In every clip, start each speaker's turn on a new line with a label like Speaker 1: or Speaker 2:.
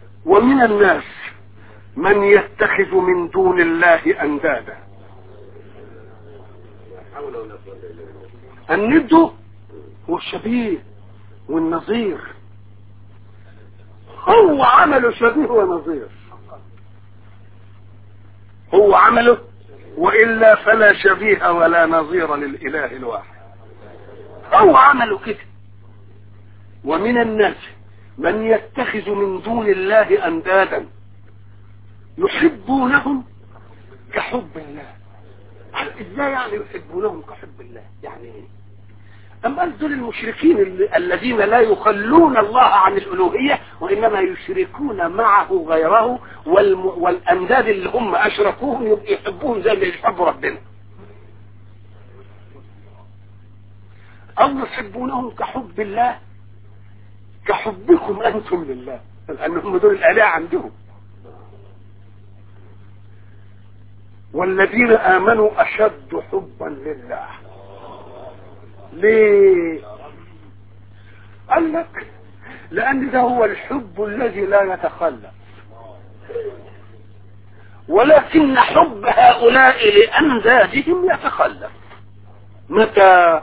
Speaker 1: ومن الناس من يتخذ من دون الله اندادا الند هو الشبيه والنظير هو عمله شبيه ونظير هو عمله والا فلا شبيه ولا نظير للاله الواحد هو عمله كده ومن الناس من يتخذ من دون الله اندادا يحبونهم كحب الله ازاي يعني يحبونهم كحب الله يعني ايه أم قال دول المشركين ال- الذين لا يخلون الله عن الألوهية وإنما يشركون معه غيره والم... والأنداد اللي هم أشركوهم يبقى يحبوهم زي اللي يحبوا ربنا أو يحبونهم كحب الله كحبكم أنتم لله لأنهم دول الآلهة عندهم والذين آمنوا أشد حبا لله ليه قال لك لان ده هو الحب الذي لا يتخلف ولكن حب هؤلاء لأندادهم يتخلف متى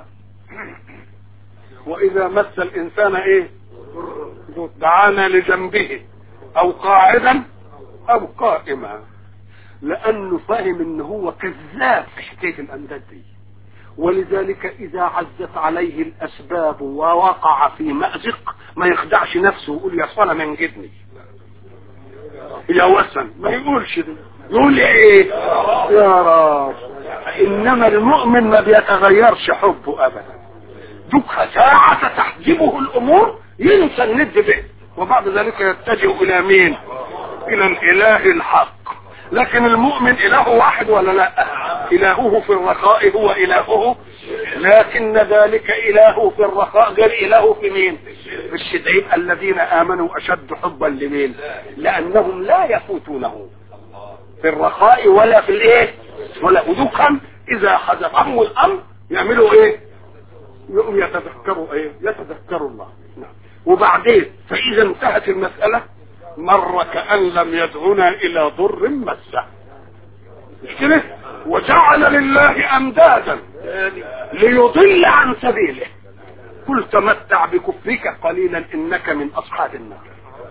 Speaker 1: وإذا مس الإنسان إيه دعانا لجنبه أو قاعدا أو قائما لأنه فاهم إن هو كذاب في حكاية الأنداد دي ولذلك إذا عزت عليه الأسباب ووقع في مأزق ما يخدعش نفسه ويقول يا صلاة من جدني يا وسن ما يقولش ده يقول ايه يا رب انما المؤمن ما بيتغيرش حبه ابدا دوك ساعة تحجبه الامور ينسى الند به وبعد ذلك يتجه الى مين الى الاله الحق لكن المؤمن اله واحد ولا لا الهه في الرخاء هو الهه لكن ذلك الهه في الرخاء غير الهه في مين في الشدعين الذين امنوا اشد حبا لمين لانهم لا يفوتونه في الرخاء ولا في الايه ولا ودوكا اذا حذفهم الامر يعملوا ايه يقوم يتذكروا ايه يتذكروا الله نعم. وبعدين فاذا انتهت المساله مر كأن لم يدعنا إلى ضر مسه مش كده وجعل لله أمدادا ليضل عن سبيله قل تمتع بكفرك قليلا إنك من أصحاب النار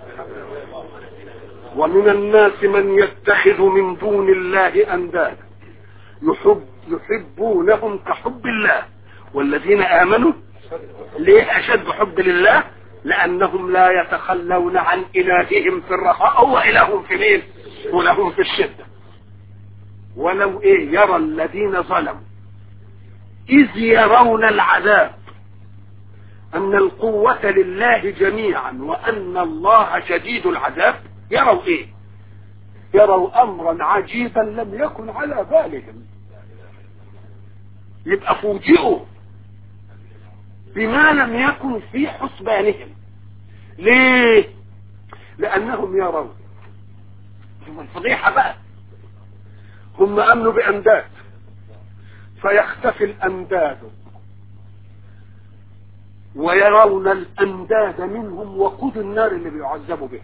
Speaker 1: ومن الناس من يتخذ من دون الله أندادا يحب يحبونهم كحب الله والذين آمنوا ليه أشد حب لله لانهم لا يتخلون عن الههم في الرخاء هو الههم في مين ولهم في الشده ولو ايه يرى الذين ظلموا اذ يرون العذاب ان القوة لله جميعا وان الله شديد العذاب يروا ايه يروا امرا عجيبا لم يكن على بالهم يبقى فوجئوا بما لم يكن في حسبانهم ليه لانهم يرون ثم الفضيحة بقى هم امنوا بانداد فيختفي الانداد ويرون الانداد منهم وقود النار اللي بيعذبوا به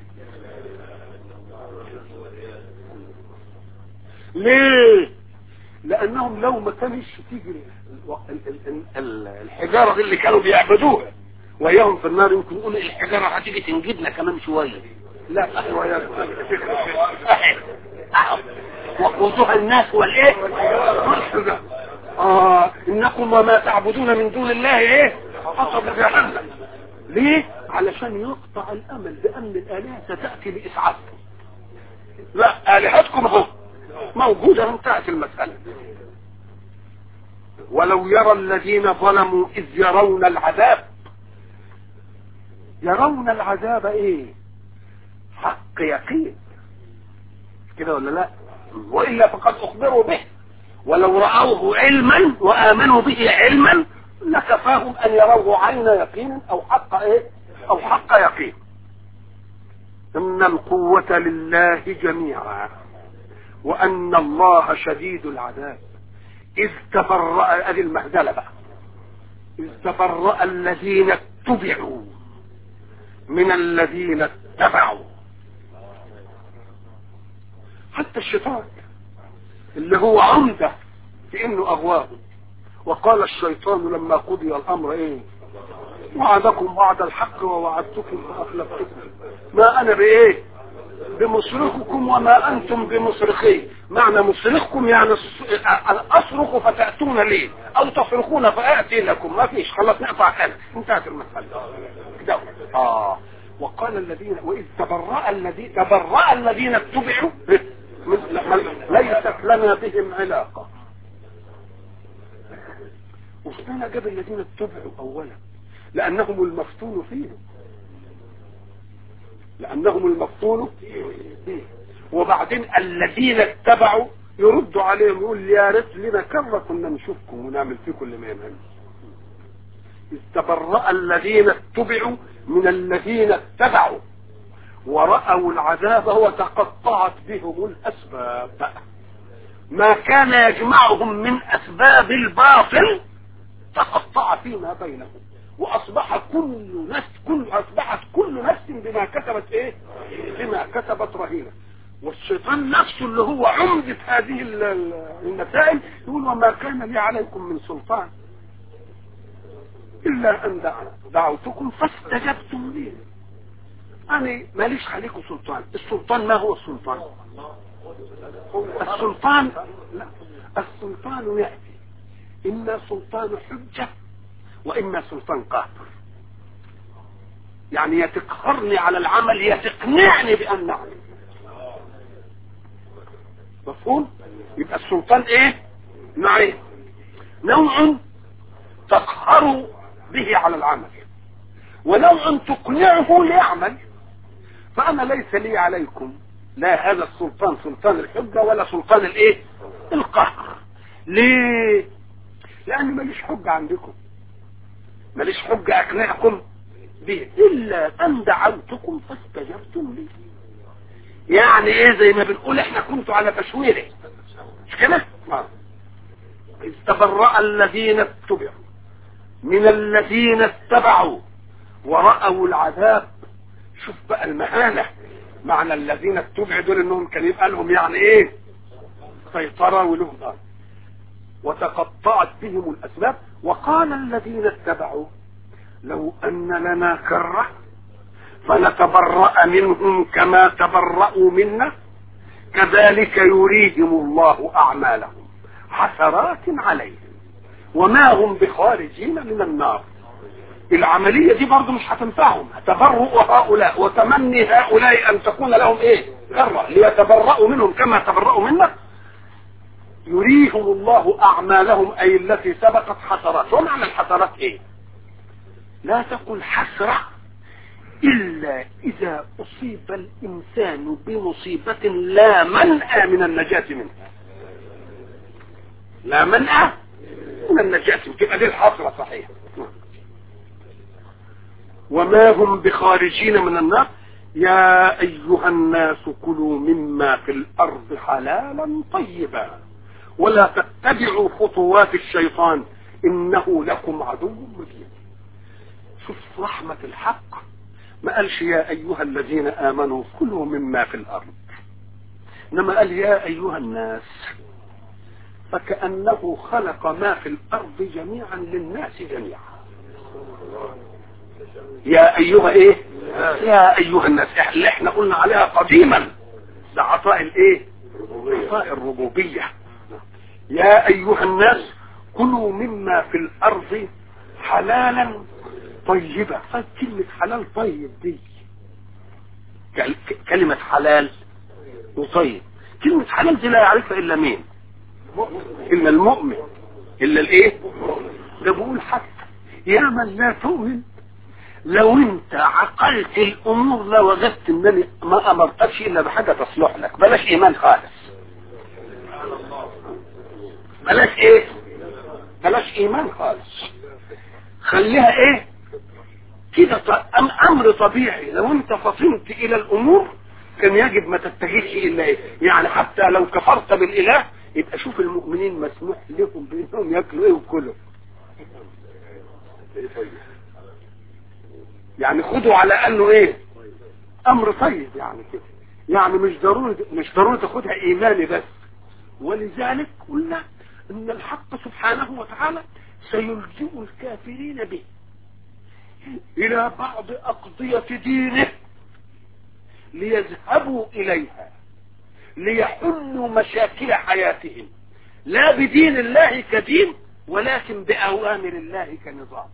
Speaker 1: ليه لانهم لو ما كانش تيجي الحجارة دي اللي كانوا بيعبدوها وياهم في النار يمكن يقول الحجارة هتيجي تنجدنا كمان شوية لا ايوه وقودها الناس والايه والحجارة اه انكم وما تعبدون من دون الله ايه حطب جهنم ليه علشان يقطع الامل بان الالهه ستاتي باسعافكم لا الهتكم اهو موجوده انتهت المساله ولو يرى الذين ظلموا اذ يرون العذاب يرون العذاب ايه حق يقين كده ولا لا والا فقد اخبروا به ولو رأوه علما وآمنوا به علما لكفاهم أن يروه عين يقين أو حق إيه أو حق يقين إن القوة لله جميعا وأن الله شديد العذاب إذ تبرأ أدي المهزلة بقى إذ تبرأ الذين اتبعوا من الذين اتبعوا حتى الشيطان اللي هو عمدة في انه اغواهم وقال الشيطان لما قضي الامر ايه وعدكم وعد الحق ووعدتكم فاخلفتكم ما انا بايه بمصرخكم وما انتم بمصرخي معنى مصرخكم يعني اصرخ فتاتون لي او تصرخون فاتي لكم ما فيش خلاص نقطع كلام انتهت المساله كده اه وقال الذين واذ تبرأ الذين تبرأ الذين اتبعوا ليست لنا بهم علاقه وفينا جاب الذين اتبعوا اولا لانهم المفتون فيهم لانهم المفتون فيه وبعدين الذين اتبعوا يردوا عليهم يقول يا ريت لنا كره كنا نشوفكم ونعمل فيكم اللي ما ينهمش استبرأ الذين اتبعوا من الذين اتبعوا ورأوا العذاب وتقطعت بهم الأسباب ما كان يجمعهم من أسباب الباطل تقطع فيما بينهم واصبح كل نفس كل اصبحت كل نفس بما كسبت ايه بما كسبت رهينه والشيطان نفسه اللي هو عمدة هذه المسائل يقول وما كان لي عليكم من سلطان الا ان دعوتكم فاستجبتم لي انا ماليش عليكم سلطان السلطان ما هو السلطان السلطان لا السلطان يأتي إما سلطان حجة وإما سلطان قهر يعني يتقهرني على العمل يتقنعني بأن نعمل مفهوم يبقى السلطان ايه نوعين نوع تقهر به على العمل ونوع تقنعه ليعمل فأنا ليس لي عليكم لا هذا السلطان سلطان الحجة ولا سلطان الايه القهر ليه لأن ماليش حجة عندكم ماليش حجة أقنعكم به إلا أن دعوتكم فاستجبتم لي يعني إيه زي ما بنقول إحنا كنتوا على تشويره مش كده؟ آه. استبرأ الذين اتبعوا من الذين اتبعوا ورأوا العذاب شوف بقى المهانة معنى الذين اتبعوا دول انهم كان يبقى لهم يعني ايه سيطرة ولهم ارض وتقطعت بهم الأسباب وقال الذين اتبعوا لو أن لنا كرة فنتبرأ منهم كما تبرأوا منا كذلك يريهم الله أعمالهم حسرات عليهم وما هم بخارجين من النار العملية دي برضه مش هتنفعهم تبرؤ هؤلاء وتمني هؤلاء أن تكون لهم إيه كرة ليتبرأوا منهم كما تبرأوا منا يريهم الله أعمالهم أي التي سبقت حسرات ومعنى الحسرات إيه لا تقل حسرة إلا إذا أصيب الإنسان بمصيبة لا منأى من النجاة منها لا منأى من النجاة تبقى دي الحسرة صحيح وما هم بخارجين من النار يا أيها الناس كلوا مما في الأرض حلالا طيبا ولا تتبعوا خطوات الشيطان انه لكم عدو مبين شوف رحمة الحق ما قالش يا ايها الذين امنوا كلوا مما في الارض انما قال يا ايها الناس فكأنه خلق ما في الارض جميعا للناس جميعا يا ايها ايه يا ايها الناس اللي احنا قلنا عليها قديما ده عطاء الايه عطاء الربوبيه يا ايها الناس كلوا مما في الارض حلالا طيبا كلمة حلال طيب دي كلمة حلال وطيب كلمة حلال دي لا يعرفها الا مين الا المؤمن الا الايه ده بقول حتى يا من لا تؤمن لو انت عقلت الامور لوجدت انني ما امرتكش الا بحاجه تصلح لك بلاش ايمان خالص بلاش ايه بلاش ايمان خالص خليها ايه كده امر طبيعي لو انت فطنت الى الامور كان يجب ما تتجهش الا ايه يعني حتى لو كفرت بالاله يبقى شوف المؤمنين مسموح لهم بانهم ياكلوا ايه وكلوا يعني خدوا على انه ايه امر طيب يعني كده يعني مش ضروري مش ضروري تاخدها ايماني بس ولذلك قلنا ان الحق سبحانه وتعالى سيلجئ الكافرين به الى بعض اقضية دينه ليذهبوا اليها ليحلوا مشاكل حياتهم لا بدين الله كدين ولكن بأوامر الله كنظام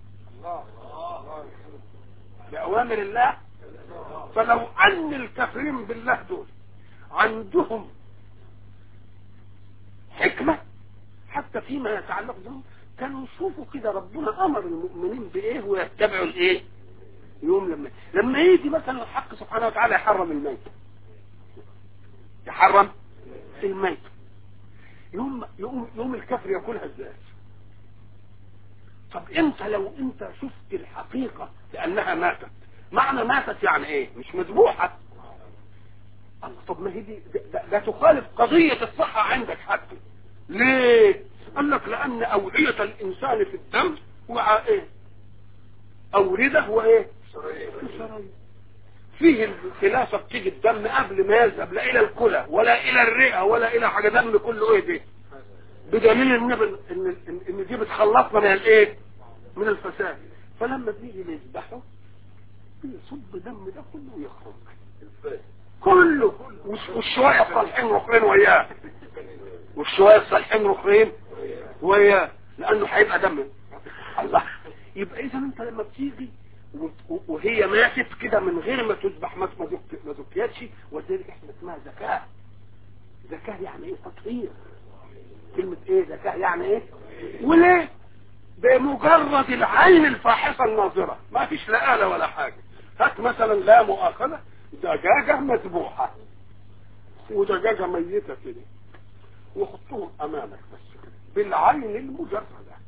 Speaker 1: بأوامر الله فلو أن الكافرين بالله دول عندهم حكمة حتى فيما يتعلق بهم كانوا يشوفوا كده ربنا أمر المؤمنين بإيه ويتبعوا الإيه يوم لما لما يجي مثلا الحق سبحانه وتعالى يحرم الميت يحرم الميت يوم يوم يوم الكفر ياكلها ازاي طب انت لو انت شفت الحقيقة لانها ماتت معنى ماتت يعني ايه مش مذبوحة الله طب ما هي دي ده, ده تخالف قضية الصحة عندك حتى ليه قال لك لان اوعية الانسان في الدم وعاء ايه اوردة وايه شرايين فيه الخلافة بتيجي الدم قبل ما يذهب لا الى الكلى ولا الى الرئة ولا الى حاجة دم كله ايه دي بدليل ان ان ان دي بتخلصنا من الايه من الفساد فلما بنيجي نذبحه بيصب دم ده كله ويخرج كله والشوية الصالحين رخرين وياه والشوية الصالحين رخرين وياه لانه هيبقى دم الله يبقى اذا انت لما بتيجي وهي ماتت كده من غير ما تذبح ما ما ذكيتش ولذلك احنا اسمها ذكاء ذكاء يعني ايه تطهير كلمة ايه ذكاء يعني ايه وليه بمجرد العين الفاحصة الناظرة ما فيش لا آلة ولا حاجة هات مثلا لا مؤاخذة دجاجة مذبوحة ودجاجة ميتة كده وحطهم امامك بس كده بالعين المجردة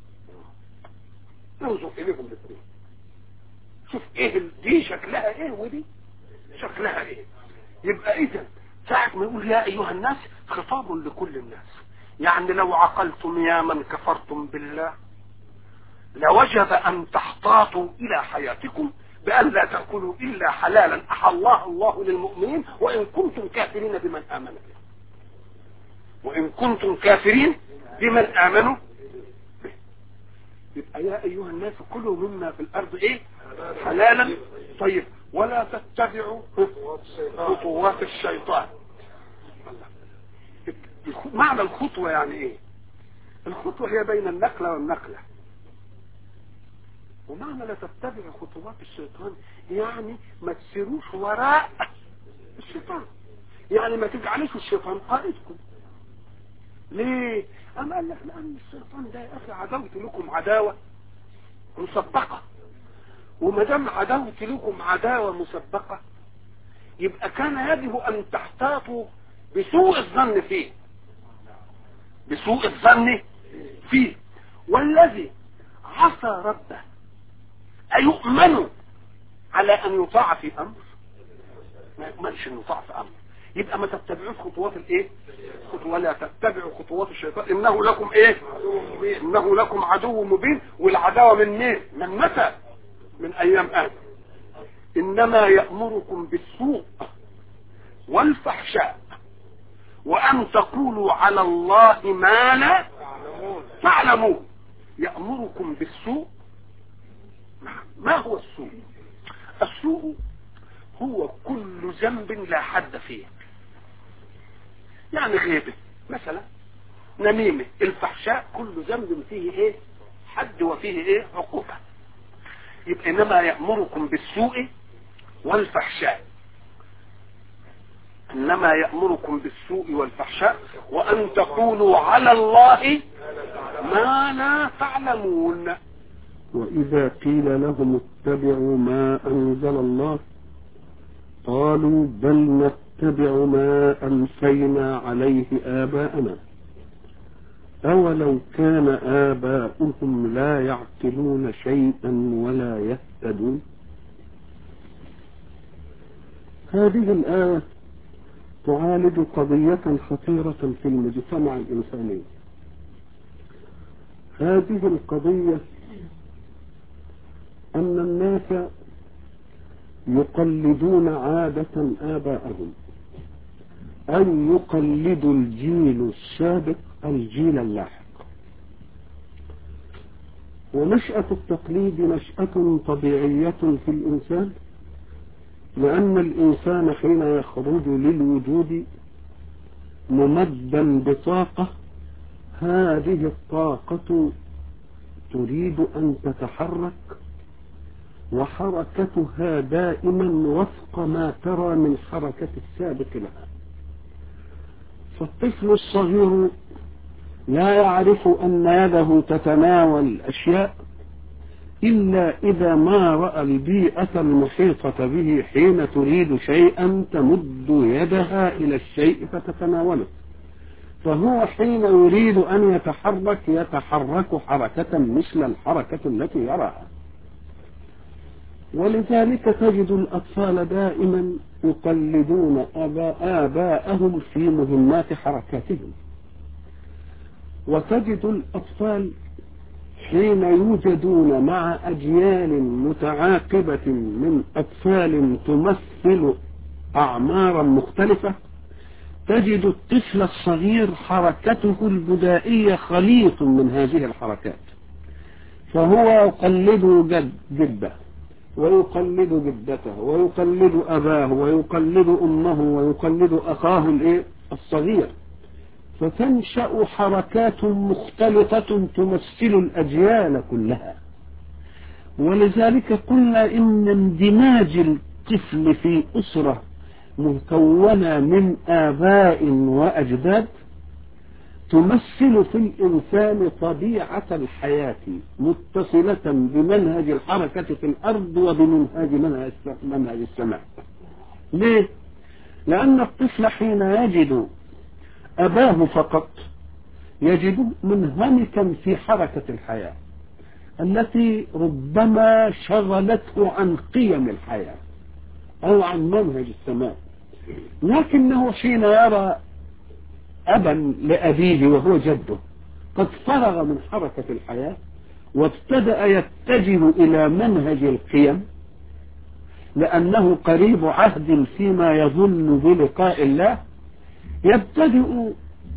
Speaker 1: انظر اليهم الاثنين شوف ايه دي شكلها ايه ودي شكلها ايه يبقى اذا ساعة ما يقول يا ايها الناس خطاب لكل الناس يعني لو عقلتم يا من كفرتم بالله لوجب ان تحتاطوا الى حياتكم بان لا تأكلوا الا حلالا احلاه الله للمؤمنين وان كنتم كافرين بمن امن به وان كنتم كافرين بمن امنوا به يبقى يا ايها الناس كلوا مما في الارض ايه حلالا طيب ولا تتبعوا خطوات الشيطان معنى الخطوة يعني ايه الخطوة هي بين النقلة والنقلة ومعنى لا تتبعوا خطوات الشيطان يعني ما تسيروش وراء الشيطان يعني ما تجعلوش الشيطان قائدكم ليه اما قال لك لان الشيطان ده يا اخي عداوتي لكم عداوة مسبقة وما دام عداوتي لكم عداوة مسبقة يبقى كان يجب ان تحتاطوا بسوء الظن فيه بسوء الظن فيه والذي عصى ربه أيؤمن على أن يطاع في أمر ما يؤمنش أن يطاع في أمر يبقى ما تتبعوش خطوات الايه ولا تتبعوا خطوات الشيطان انه لكم ايه انه لكم عدو مبين والعداوه من مين من متى من ايام ادم انما يامركم بالسوء والفحشاء وان تقولوا على الله ما لا تعلمون يامركم بالسوء ما هو السوء السوء هو كل ذنب لا حد فيه يعني غيبه مثلا نميمه الفحشاء كل ذنب فيه ايه حد وفيه ايه عقوبه يبقى انما يامركم بالسوء والفحشاء انما يامركم بالسوء والفحشاء وان تقولوا على الله ما لا تعلمون
Speaker 2: وإذا قيل لهم اتبعوا ما أنزل الله قالوا بل نتبع ما ألفينا عليه آباءنا أولو كان آباؤهم لا يعقلون شيئا ولا يهتدون هذه الآية تعالج قضية خطيرة في المجتمع الإنساني هذه القضية أن الناس يقلدون عادة آباءهم أن يقلدوا الجيل السابق الجيل اللاحق ونشأة التقليد نشأة طبيعية في الإنسان لأن الإنسان حين يخرج للوجود ممدا بطاقة هذه الطاقة تريد أن تتحرك وحركتها دائما وفق ما ترى من حركة السابق لها فالطفل الصغير لا يعرف أن يده تتناول أشياء إلا إذا ما رأى البيئة المحيطة به حين تريد شيئا تمد يدها إلى الشيء فتتناوله فهو حين يريد أن يتحرك يتحرك حركة مثل الحركة التي يراها ولذلك تجد الأطفال دائما يقلدون آباء آباءهم في مهمات حركاتهم وتجد الأطفال حين يوجدون مع أجيال متعاقبة من أطفال تمثل أعمارا مختلفة تجد الطفل الصغير حركته البدائية خليط من هذه الحركات فهو يقلد جد جده ويقلد جدته ويقلد أباه ويقلد أمه ويقلد أخاه الإيه الصغير فتنشأ حركات مختلطة تمثل الأجيال كلها ولذلك قلنا إن اندماج الطفل في أسرة مكونة من آباء وأجداد تمثل في الإنسان طبيعة الحياة متصلة بمنهج الحركة في الأرض وبمنهج منهج منهج السماء ليه؟ لأن الطفل حين يجد أباه فقط يجد منهمكا في حركة الحياة التي ربما شغلته عن قيم الحياة أو عن منهج السماء لكنه حين يرى أبا لأبيه وهو جده قد فرغ من حركة الحياة وابتدأ يتجه إلى منهج القيم لأنه قريب عهد فيما يظن بلقاء الله يبتدئ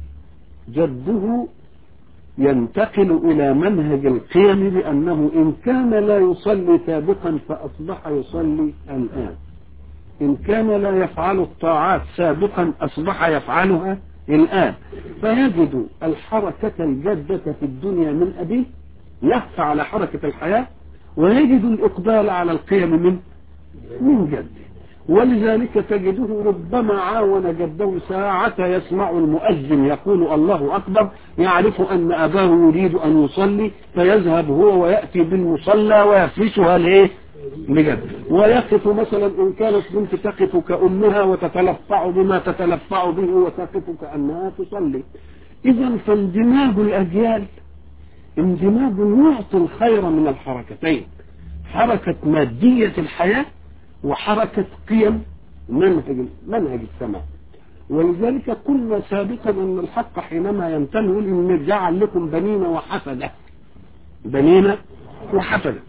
Speaker 2: جده ينتقل إلى منهج القيم بأنه إن كان لا يصلي سابقا فأصبح يصلي الآن إن كان لا يفعل الطاعات سابقا أصبح يفعلها الآن فيجد الحركة الجادة في الدنيا من أبيه يخفى على حركة الحياة ويجد الإقبال على القيم من من جده ولذلك تجده ربما عاون جده ساعة يسمع المؤذن يقول الله أكبر يعرف أن أباه يريد أن يصلي فيذهب هو ويأتي بالمصلى ويفرشها لإيه بجد ويقف مثلا إن كانت بنت تقف كأمها وتتلفع بما تتلفع به وتقف كأنها تصلي إذا فاندماج الأجيال اندماج يعطي الخير من الحركتين حركة مادية الحياة وحركة قيم منهج منهج السماء ولذلك قلنا سابقا أن الحق حينما يمتن يقول إن جعل لكم بنين وحفدة بنين وحفدة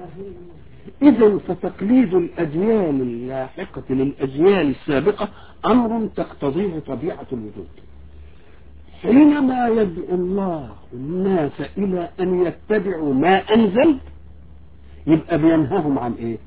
Speaker 2: إذا فتقليد الأجيال اللاحقة للأجيال السابقة أمر تقتضيه طبيعة الوجود حينما يدعو الله الناس إلى أن يتبعوا ما أنزل يبقى بينهاهم عن إيه؟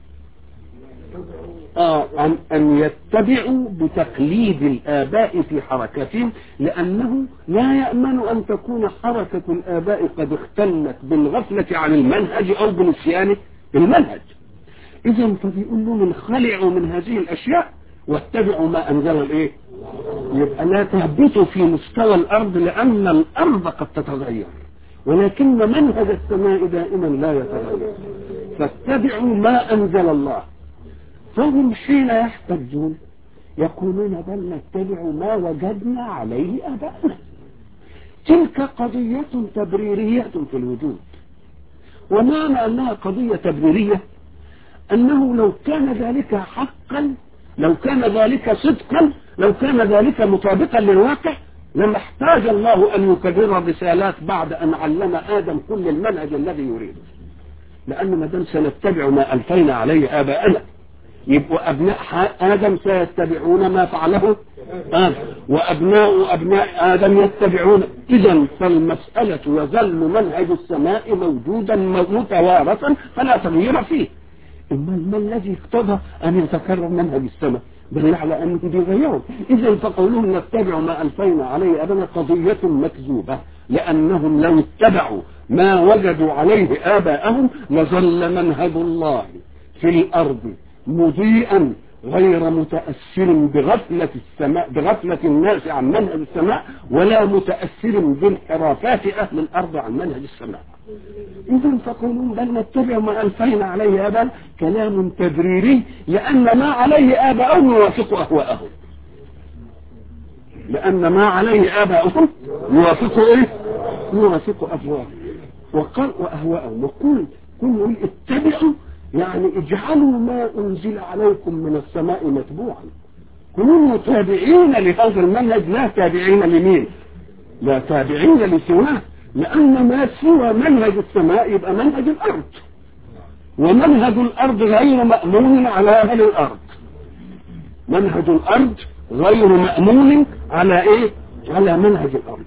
Speaker 2: آه عن أن يتبعوا بتقليد الآباء في حركاتهم لأنه لا يأمن أن تكون حركة الآباء قد اختلت بالغفلة عن المنهج أو بنسيان المنهج إذا فبيقول لهم انخلعوا من هذه الأشياء واتبعوا ما أنزل الإيه؟ يبقى لا تهبطوا في مستوى الأرض لأن الأرض قد تتغير ولكن منهج السماء دائما لا يتغير فاتبعوا ما أنزل الله فهم حين يحتجون يقولون بل نتبع ما وجدنا عليه آباءنا تلك قضية تبريرية في الوجود ومعنى أنها قضية تبريرية أنه لو كان ذلك حقا لو كان ذلك صدقا لو كان ذلك مطابقا للواقع لما احتاج الله أن يكرر الرسالات بعد أن علم آدم كل المنهج الذي يريده لأن ما دام سنتبع ما ألفينا عليه آباءنا يبقوا أبناء آدم سيتبعون ما فعله آدم وأبناء أبناء آدم يتبعون إذا فالمسألة يظل منهج السماء موجودا متوارثا فلا تغيير فيه إما ما الذي اقتضى أن يتكرر منهج السماء دليل على أنه بيغيره إذا فقولهم نتبع ما ألفينا عليه أبدا قضية مكذوبة لأنهم لو اتبعوا ما وجدوا عليه آباءهم لظل منهج الله في الأرض مضيئا غير متأثر بغفلة السماء بغفلة الناس عن منهج السماء ولا متأثر بانحرافات أهل الأرض عن منهج السماء إذا تقولون بل نتبع ما ألفينا عليه آباء كلام تبريري لأن ما عليه آباءهم يوافق أهواءهم لأن ما عليه آباؤهم يوافق إيه؟ يوافق أهواءهم وقال وأهواءهم وقل كل اتبعوا يعني اجعلوا ما أنزل عليكم من السماء متبوعا كونوا تابعين لهذا المنهج لا تابعين لمين لا تابعين لسواه لأن ما سوى منهج السماء يبقى منهج الأرض ومنهج الأرض غير مأمون على أهل الأرض منهج الأرض غير مأمون على إيه على منهج الأرض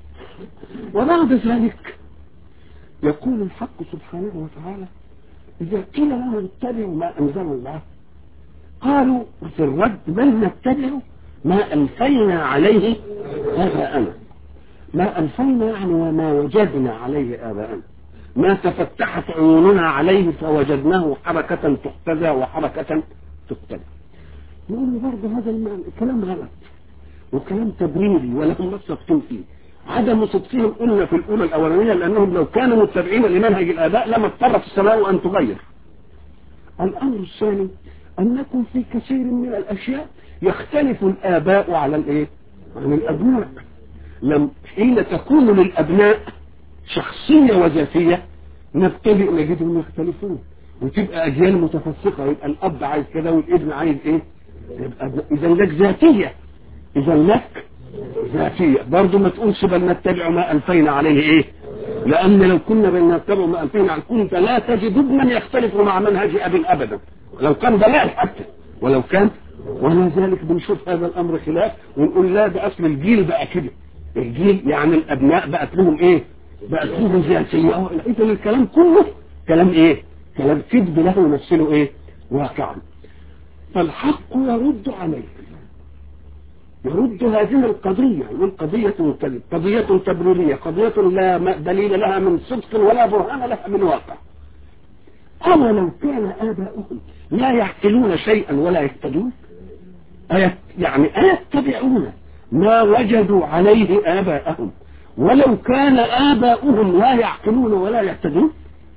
Speaker 2: وبعد ذلك يقول الحق سبحانه وتعالى إذا قيل لهم اتبعوا ما أنزل الله قالوا في الرد بل نتبع ما ألفينا عليه آباءنا ما ألفينا يعني وما وجدنا عليه آباءنا ما تفتحت عيوننا عليه فوجدناه حركة تقتدى وحركة تقتدى نقول برضه هذا الكلام غلط وكلام تبريري ولهم صدقين فيه عدم صدقهم قلنا في الأولى الأولانية لأنهم لو كانوا متبعين لمنهج الآباء لما اضطرت السماء أن تغير الأمر الثاني أنكم في كثير من الأشياء يختلف الآباء على الإيه؟ عن الأبناء لم حين تكون للأبناء شخصية وذاتية نبتدئ نجدهم يختلفون وتبقى أجيال متفسقة يبقى الأب عايز كذا والابن عايز إيه؟ يبقى إذا لك ذاتية إذا لك ذاتية برضه ما تقولش بل نتبع ما ألفينا عليه إيه لأن لو كنا بل نتبع ما ألفينا عليه كنت لا تجد ابنا يختلف مع منهج أب أبدا لو كان ضلال حتى ولو كان ومع ذلك بنشوف هذا الأمر خلاف ونقول لا ده أصل الجيل بقى كده الجيل يعني الأبناء بقت لهم إيه بقت لهم ذاتية إذا الكلام كله كلام إيه كلام كذب له يمثله إيه واقعا فالحق يرد عليه يرد هذه القضية يقول قضية كذب قضية تبريرية قضية لا دليل لها من صدق ولا برهان لها من واقع أما لو كان آباؤهم لا يعقلون شيئا ولا يهتدون يعني أيتبعون ما وجدوا عليه آباءهم ولو كان آباؤهم لا يعقلون ولا يهتدون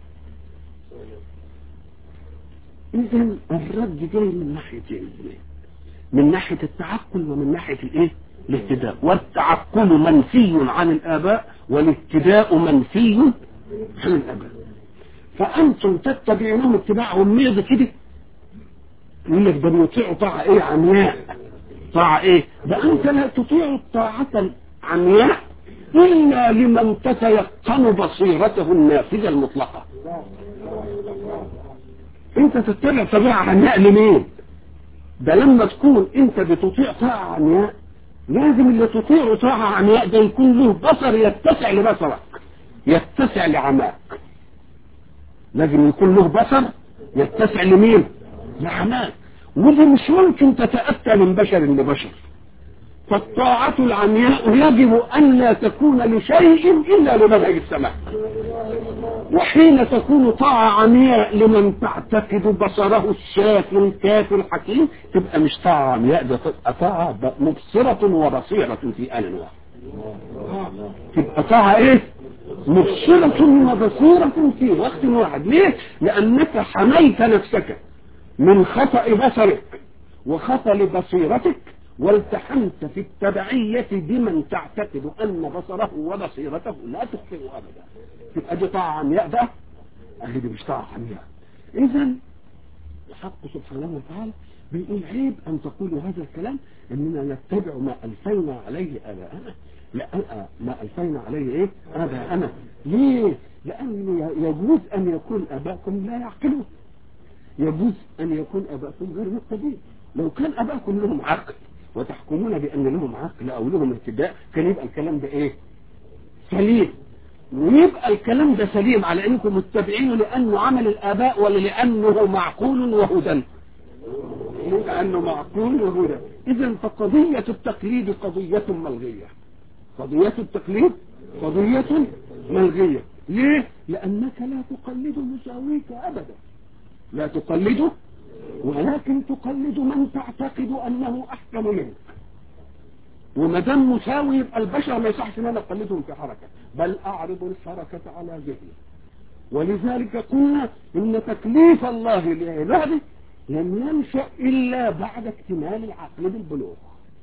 Speaker 2: إذا الرد جاي من ناحيتين من ناحية التعقل ومن ناحية الايه الاهتداء والتعقل منفي عن الآباء والاهتداء منفي عن الآباء فأنتم تتبعونهم اتباعهم ميض كده يقول لك ده بيطيعوا طاعة ايه عمياء طاعة ايه ده انت لا تطيع الطاعة العمياء إلا لمن تتيقن بصيرته النافذة المطلقة انت تتبع طبيعة عمياء لمين ده لما تكون انت بتطيع طاعة عمياء لازم اللي تطيع طاعة عمياء ده يكون له بصر يتسع لبصرك يتسع لعماك لازم يكون له بصر يتسع لمين لعماك ودي مش ممكن تتأتى من بشر لبشر فالطاعة العمياء يجب أن لا تكون لشيء إلا لمنهج السماء وحين تكون طاعة عمياء لمن تعتقد بصره الشاف الكاف الحكيم تبقى مش طاعة عمياء ده تبقى طاعة مبصرة وبصيرة في آن واحد تبقى طاعة ايه مبصرة وبصيرة في وقت واحد ليه لأنك حميت نفسك من خطأ بصرك وخطأ بصيرتك والتحمت في التبعية بمن تعتقد أن بصره وبصيرته لا تخطئ أبدا تبقى دي طاعة عمياء بقى أهي دي مش طاعة عمياء إذا الحق سبحانه وتعالى بيقول عيب أن تقولوا هذا الكلام إننا نتبع ما ألفينا عليه آباءنا لا ما ألفينا عليه إيه آباءنا ليه لأنه يجوز أن يكون آباءكم لا يعقلون يجوز أن يكون آباءكم غير مهتدين لو كان آباءكم لهم عقل يحكمون بان لهم عقل او لهم ابتداء كان يبقى الكلام ده ايه سليم ويبقى الكلام ده سليم على انكم متبعينه لانه عمل الاباء ولا لانه معقول وهدى لانه معقول وهدى اذا فقضية التقليد قضية ملغية قضية التقليد قضية ملغية ليه لانك لا تقلد مساويك ابدا لا تقلده ولكن تقلد من تعتقد انه احكم منك وما دام مساوي يبقى البشر ما يصحش ان انا اقلدهم في حركه بل اعرض الحركه على ذهني ولذلك قلنا ان تكليف الله لعباده لم ينشا الا بعد اكتمال العقل بالبلوغ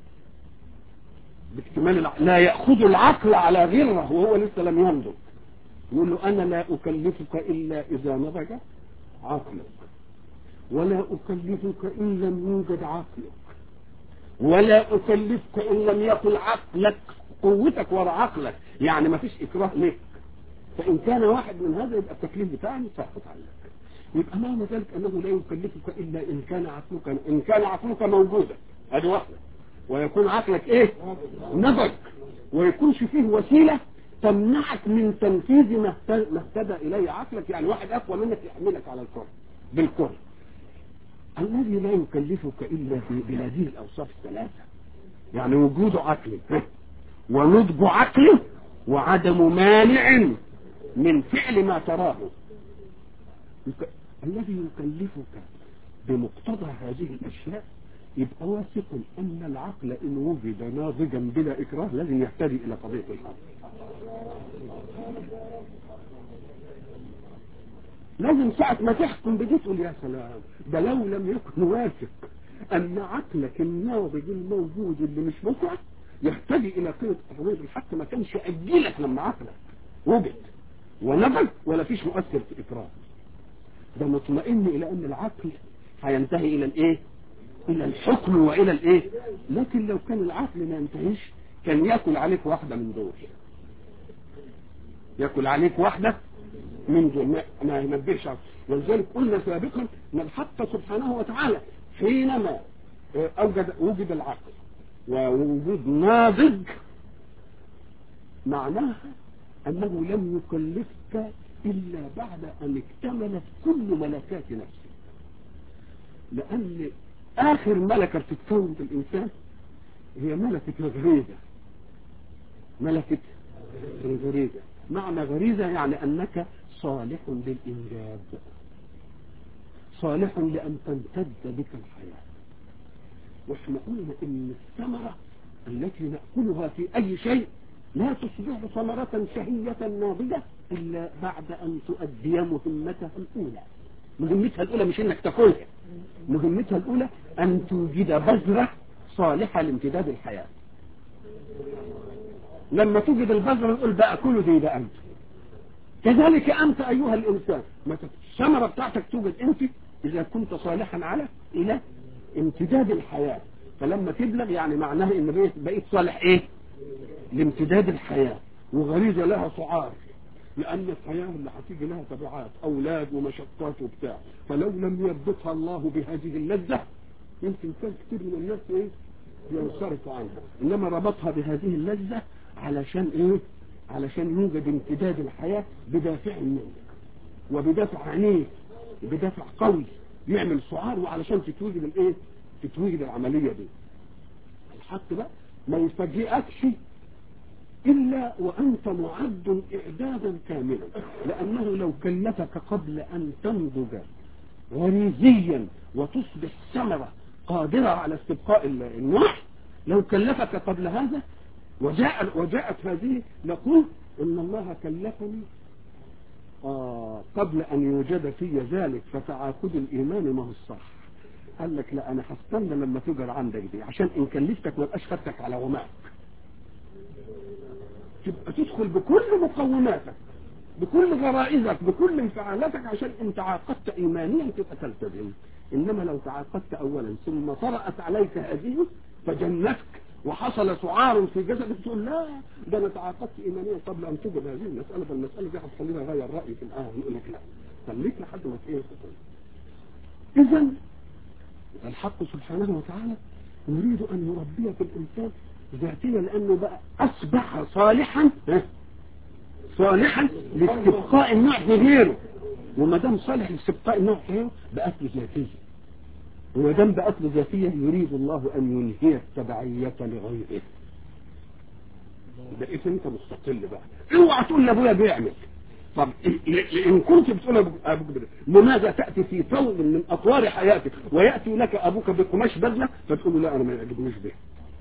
Speaker 2: باكتمال العقل لا ياخذ العقل على غره وهو لسه لم ينضج يقول له انا لا اكلفك الا اذا نضج عقلك ولا اكلفك ان لم يوجد عقلك ولا اكلفك ان لم يكن عقلك قوتك ولا عقلك يعني ما فيش اكراه لك فان كان واحد من هذا يبقى التكليف بتاعي ساقط عنك يبقى معنى ذلك انه لا يكلفك الا ان كان عقلك ان كان عقلك موجودا ادي واحده ويكون عقلك ايه نضج ويكونش فيه وسيله تمنعك من تنفيذ ما اهتدى اليه عقلك يعني واحد اقوى منك يحملك على الكره بالكره الذي لا يكلفك الا بهذه الاوصاف الثلاثه يعني وجود عقل ونضج عقل وعدم مانع من فعل ما تراه الذي يكلفك بمقتضى هذه الاشياء يبقى واثق ان العقل ان وجد ناضجا بلا اكراه لازم يهتدي الى قضيه الحق لازم ساعة ما تحكم بدي تقول يا سلام ده لو لم يكن واثق ان عقلك الناضج الموجود اللي مش مطلع يهتدي الى قيمة قضية الحق ما كانش اجلك لما عقلك وجد ونضج ولا فيش مؤثر في اكراه ده مطمئن الى ان العقل هينتهي الى الايه الى الحكم والى الايه لكن لو كان العقل ما ينتهيش كان ياكل عليك واحدة من دول ياكل عليك واحدة من دول ما, ما ينبهش ولذلك قلنا سابقا ان الحق سبحانه وتعالى حينما اوجد وجد العقل ووجود ناضج معناها انه لم يكلفك الا بعد ان اكتملت كل ملكات نفسه لان اخر ملكه بتتكون في الانسان هي ملكه الغريزه ملكه الغريزه معنى غريزه يعني انك صالح للإنجاب صالح لأن تمتد بك الحياة واحنا قلنا ان الثمرة التي نأكلها في أي شيء لا تصبح ثمرة شهية ناضجة إلا بعد أن تؤدي مهمتها الأولى مهمتها الأولى مش إنك تاكلها مهمتها الأولى أن توجد بذرة صالحة لامتداد الحياة لما توجد البذرة نقول بقى كله دي ده أنت كذلك أنت أيها الإنسان الثمرة بتاعتك توجد أنت إذا كنت صالحا على إلى امتداد الحياة فلما تبلغ يعني معناها إن بقيت, بقيت صالح إيه لامتداد الحياة وغريزة لها سعار لأن الحياة اللي هتيجي لها تبعات أولاد ومشقات وبتاع فلو لم يربطها الله بهذه اللذة يمكن كان كتير من الناس إيه ينصرفوا عنها إنما ربطها بهذه اللذة علشان إيه علشان يوجد امتداد الحياة بدافع منك وبدافع عنيف بدافع قوي يعمل سعار وعلشان تتوجد الايه تتوجد العملية دي الحق بقى ما يفاجئكش إلا وأنت معد إعدادا كاملا لأنه لو كلفك قبل أن تنضج غريزيا وتصبح ثمرة قادرة على استبقاء النوع لو كلفك قبل هذا وجاء وجاءت هذه نقول ان الله كلفني آه قبل ان يوجد في ذلك فتعاقد الايمان ما هو الصح قال لك لا انا هستنى لما توجد عندك دي عشان ان كلفتك ما ابقاش خدتك على غماك تبقى تدخل بكل مقوماتك بكل غرائزك بكل انفعالاتك عشان ان تعاقدت ايمانيا تبقى تلتزم انما لو تعاقدت اولا ثم طرأت عليك هذه فجنتك وحصل سعار في جسدك تقول لا ده انا تعاقدت ايمانيا قبل ان توجد هذه المساله فالمساله دي هتخليني اغير رايي في الان يقول لك لا خليك لحد ما ايه اذا الحق سبحانه وتعالى يريد أن يربي في الإنسان ذاتية لأنه بقى أصبح صالحا ها؟ صالحا لاستبقاء النوع في غيره وما دام صالح لاستبقاء النوع في غيره بقت له ذاتية وما دام بقت له ذاتية يريد الله أن ينهي التبعية لغيره بقيت انت مستقل بقى اوعى تقول لابويا بيعمل طب ان كنت بتقول ابوك بدل لماذا تاتي في طور من اطوار حياتك وياتي لك ابوك بقماش بدله فتقول له لا انا ما يعجبنيش به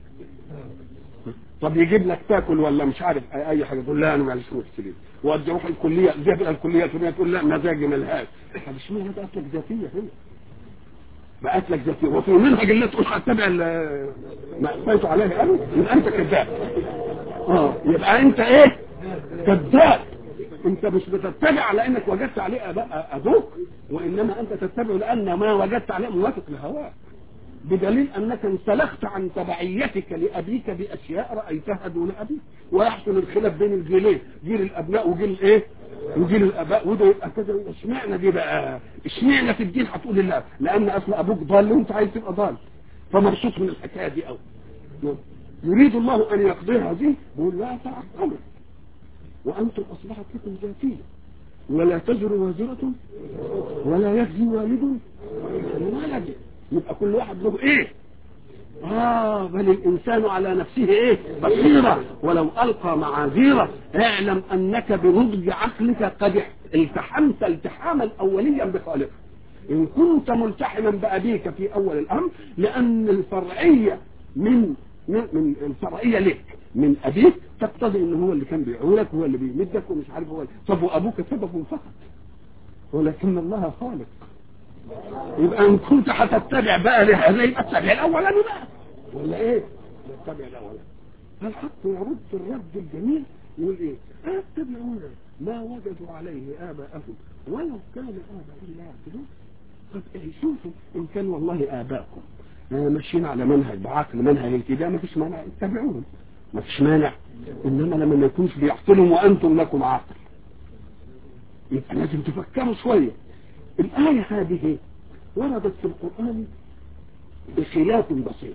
Speaker 2: طب يجيب لك تاكل ولا مش عارف اي حاجه تقول لا انا معلش مشكله وادي اروح الكليه ذهب الى الكليه الفلانيه تقول لا مزاجي ملهاش طب اشمعنى بقت لك ذاتيه هنا بقت لك ذاتيه وفي منهج اللي تقول هتبع ما اخفيت عليه انا يبقى انت كذاب اه يبقى انت ايه كذاب انت مش بتتبع على انك وجدت عليه اباء ابوك وانما انت تتبع لان ما وجدت عليه موافق لهواك بدليل انك انسلخت عن تبعيتك لابيك باشياء رايتها دون ابيك ويحصل الخلاف بين الجيلين جيل الابناء وجيل ايه وجيل الاباء وده يبقى كذا اشمعنى دي بقى اشمعنى في الدين هتقول لا لان اصل ابوك ضال وانت عايز تبقى ضال فمبسوط من الحكايه دي قوي يريد الله ان يقضيها دي يقول لا تعقلوا وانتم اصبحت لكم ذاتيه ولا تزر وازرة ولا يجزي والد ولد يبقى كل واحد له ايه آه بل الإنسان على نفسه إيه بصيرة ولو ألقى معاذيره اعلم أنك بنضج عقلك قد التحمت التحاما أوليا بخالقك إن كنت ملتحما بأبيك في أول الأمر لأن الفرعية من من, من الفرعية لك من أبيك تقتضي إن هو اللي كان بيعولك هو اللي بيمدك ومش عارف هو طب وأبوك سبب فقط ولكن الله خالق يبقى ان كنت هتتبع بقى لهذا يبقى اتبع الاولاني بقى ولا ايه؟ اتبع الاولاني فالحق يرد الرد الجميل يقول ايه؟ اتبعون ما وجدوا عليه اباءهم ولو كان اباء لا يعقلون طب ايه شوفوا ان كان والله ابائكم ماشيين على منهج بعقل منهج الكده ما فيش مانع اتبعوهم ما فيش مانع انما لما ما يكونش بيعقلهم وانتم لكم عقل يبقى لازم تفكروا شويه الآية هذه وردت في القرآن بخلاف بسيط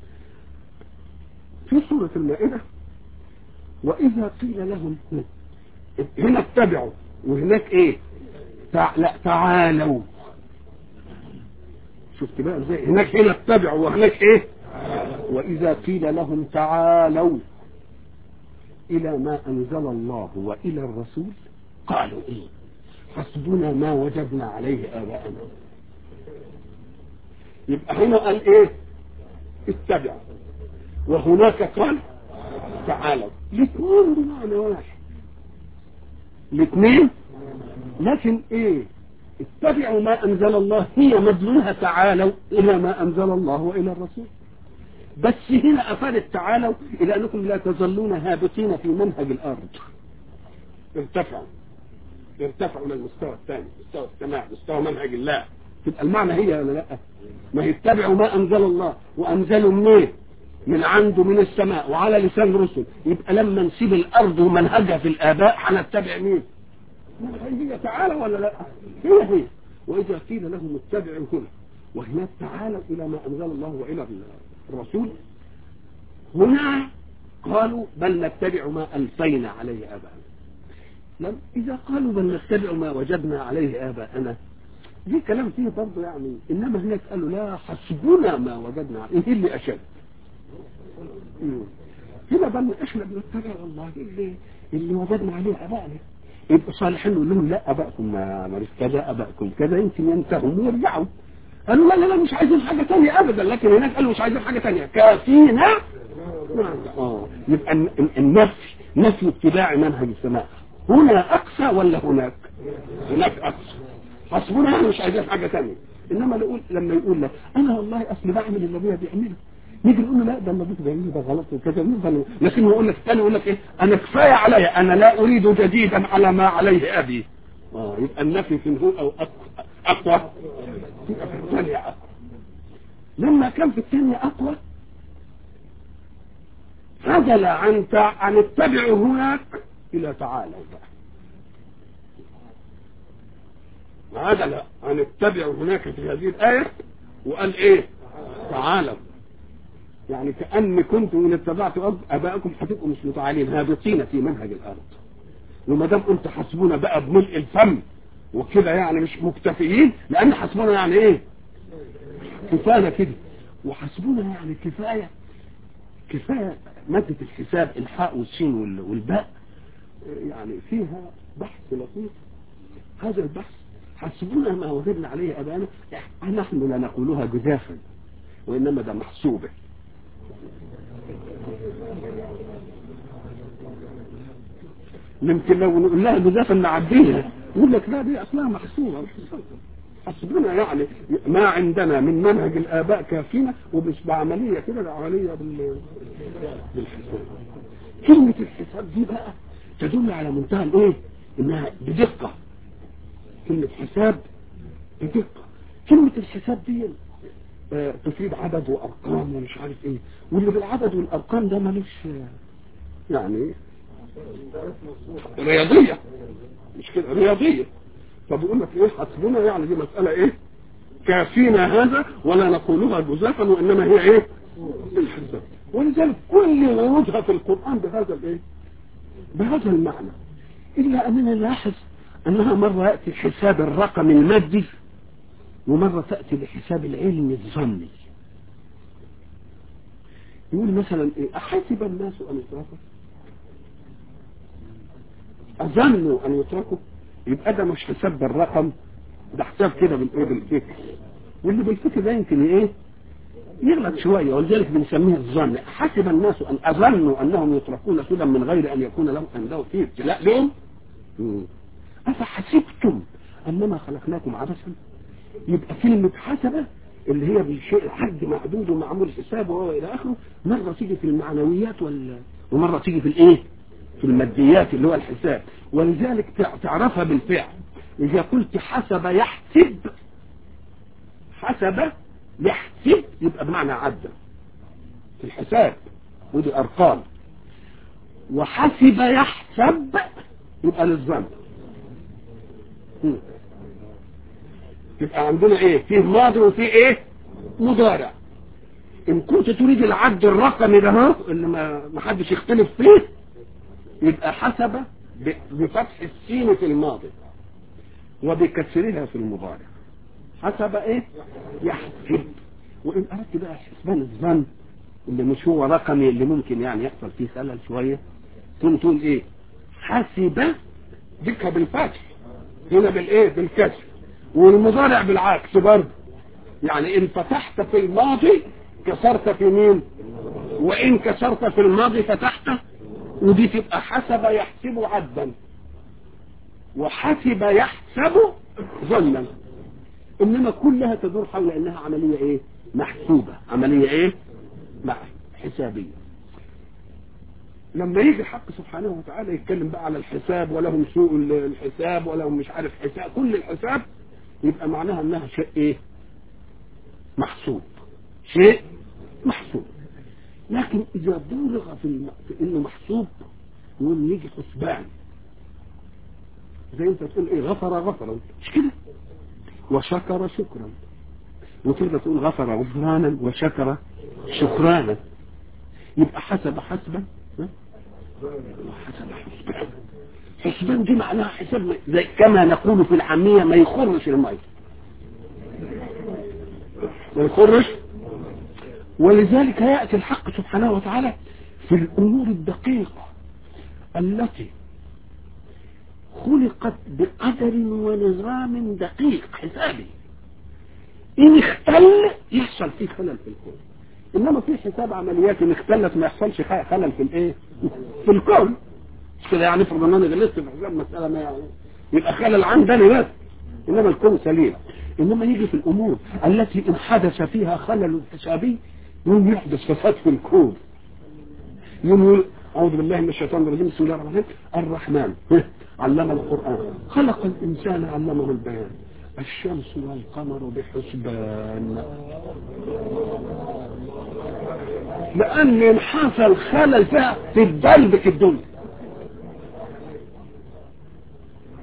Speaker 2: في سورة المائدة وإذا قيل لهم هنا اتبعوا وهناك ايه تع... لا تعالوا شفت بقى ازاي هناك هنا اتبعوا وهناك ايه وإذا قيل لهم تعالوا إلى ما أنزل الله وإلى الرسول قالوا إيه حسبنا ما وجدنا عليه آباءنا يبقى هنا قال ايه اتبع وهناك قال تعالوا الاثنين بمعنى واحد الاثنين لكن ايه اتبعوا ما انزل الله هي مدلولها تعالوا الى ما انزل الله والى الرسول بس هنا افادت تعالوا الى انكم لا تظلون هابطين في منهج الارض ارتفعوا ارتفعوا للمستوى الثاني مستوى السماع مستوى منهج الله تبقى المعنى هي ولا لا ما يتبعوا ما انزل الله وانزلوا منين من عنده من السماء وعلى لسان رسل يبقى لما نسيب الارض ومنهجها في الاباء هنتبع مين هي تعالى ولا لا هي هي واذا قيل لهم اتبعوا هنا وهناك تعالوا الى ما انزل الله والى الرسول هنا قالوا بل نتبع ما الفينا عليه اباءنا لم إذا قالوا بل نتبع ما وجدنا عليه آباءنا دي كلام فيه برضه يعني إنما هناك قالوا لا حسبنا ما وجدنا عليه إيه اللي أشد هنا بل إحنا بنتبع والله اللي اللي وجدنا عليه آباءنا يبقى صالحين نقول لهم لا أبائكم ما ماليش كذا أبائكم كذا يمكن ينتهوا ويرجعوا قالوا لا لا لا مش عايزين حاجة تانية أبدا لكن هناك قالوا مش عايزين حاجة تانية كافينا اه يبقى النفي نفي اتباع منهج السماء هنا أقصى ولا هناك هناك أقصى حسبنا احنا مش عايزين حاجة تانية إنما نقول لما يقول لك أنا والله أصل بعمل اللي أبويا بيعمله نيجي نقول له لا ده اللي ابوك بيعمله ده غلط وكذا لكن يقول لك الثاني يقول لك ايه انا كفايه عليا انا لا اريد جديدا على ما عليه ابي اه يبقى النفي في هو او اقوى يبقى في الثانيه اقوى لما كان في الثانيه اقوى فضل عن عن اتبعوا هناك الى تعالى بقى عدل عن اتبعوا هناك في هذه الآية وقال ايه تعالوا يعني كأن كنتم إن اتبعتوا أب- أباءكم هتبقوا مش متعالين هابطين في منهج الأرض وما دام قلت حسبونا بقى بملء الفم وكده يعني مش مكتفيين لأن حسبونا يعني إيه؟ كفاية كده وحسبونا يعني كفاية كفاية مادة الحساب الحاء والسين وال- والباء يعني فيها بحث لطيف هذا البحث حسبونا ما وجدنا عليه أبانا نحن لا نقولها جزافا وإنما ده محسوبة يمكن لو نقول لها جزافا نعديها يقول لك لا دي أصلها محسوبة حسبنا يعني ما عندنا من منهج الآباء كافينا ومش بعملية كده ده عملية بال... بالحساب كلمة الحساب دي بقى تدل على منتهى الايه انها بدقة كلمة حساب بدقة كلمة الحساب دي آه، تفيد عدد وارقام ومش عارف ايه واللي بالعدد والارقام ده ملوش آه، يعني رياضية مش كده رياضية فبيقول لك ايه حسبنا يعني دي مسألة ايه كافينا هذا ولا نقولها جزافا وانما هي ايه الحساب ولذلك كل ورودها في القرآن بهذا الايه بهذا المعنى الا اننا نلاحظ انها مرة يأتي حساب الرقم المادي ومرة تأتي بحساب العلم الظني يقول مثلا ايه احسب الناس ان يتركوا اظنوا ان يتركوا يبقى ده مش حساب بالرقم ده حساب كده بالايه بالفكر واللي بالفكر ده يمكن ايه يغلط شويه ولذلك بنسميه الظن حسب الناس ان اظنوا انهم يتركون سدى من غير ان يكون لهم عنده فيه ابتلاء لهم مم. افحسبتم انما خلقناكم عبثا يبقى كلمه حسبه اللي هي بالشيء الحد معدود ومعمول حساب وهو الى اخره مره تيجي في المعنويات وال... ومره تيجي في الايه في الماديات اللي هو الحساب ولذلك تع- تعرفها بالفعل اذا قلت حسب يحسب حسب يحسب يبقى بمعنى عدى في الحساب ودي ارقام وحسب يحسب يبقى للظن مم. يبقى عندنا ايه فيه ماضي وفيه ايه مضارع ان كنت تريد العد الرقمي ده اهو اللي ما ما حدش يختلف فيه يبقى حسب ب- بفتح السين في الماضي وبكسرها في المضارع حسب ايه يحسب وان اردت بقى حسبان الظن اللي مش هو رقمي اللي ممكن يعني يحصل فيه خلل شويه تقوم تقول ايه حسب ديكها بالفتح هنا بالايه بالكسر والمضارع بالعكس برضه يعني ان فتحت في الماضي كسرت في مين وان كسرت في الماضي فتحت ودي تبقى حسب يحسب عدا وحسب يحسب ظنا انما كلها تدور حول انها عمليه ايه محسوبه عمليه ايه مع حسابيه لما يجي الحق سبحانه وتعالى يتكلم بقى على الحساب ولهم سوء الحساب ولهم مش عارف حساب كل الحساب يبقى معناها انها شيء ايه محسوب شيء محسوب لكن اذا بلغ في, الم... في انه محسوب يقوم يجي حسبان زي انت تقول ايه غفر غفرا مش كده وشكر شكرا وتقدر تقول غفر غفرانا وشكر شكرانا يبقى حسب حسبا ها؟ وحسب حسبان حسبان دي معناها حساب زي كما نقول في العامية ما يخرش المية ما يخرش ولذلك يأتي الحق سبحانه وتعالى في الأمور الدقيقة التي خلقت بقدر ونظام دقيق حسابي إن اختل يحصل فيه خلل في الكون إنما في حساب عمليات إن اختلت ما يحصلش خلل في الإيه في الكون مش كده يعني افرض ان انا غلطت في حساب مسألة ما يعني يبقى خلل عندني بس إنما الكون سليم إنما يجي في الأمور التي إن حدث فيها خلل حسابي يوم يحدث فساد في الكون يوم يقول أعوذ بالله من الشيطان الرجيم بسم الله الرحمن الرحمن الرحيم علم القرآن خلق الإنسان علمه البيان الشمس والقمر بحسبان لأن حصل خلل فيها في الدلب في الدنيا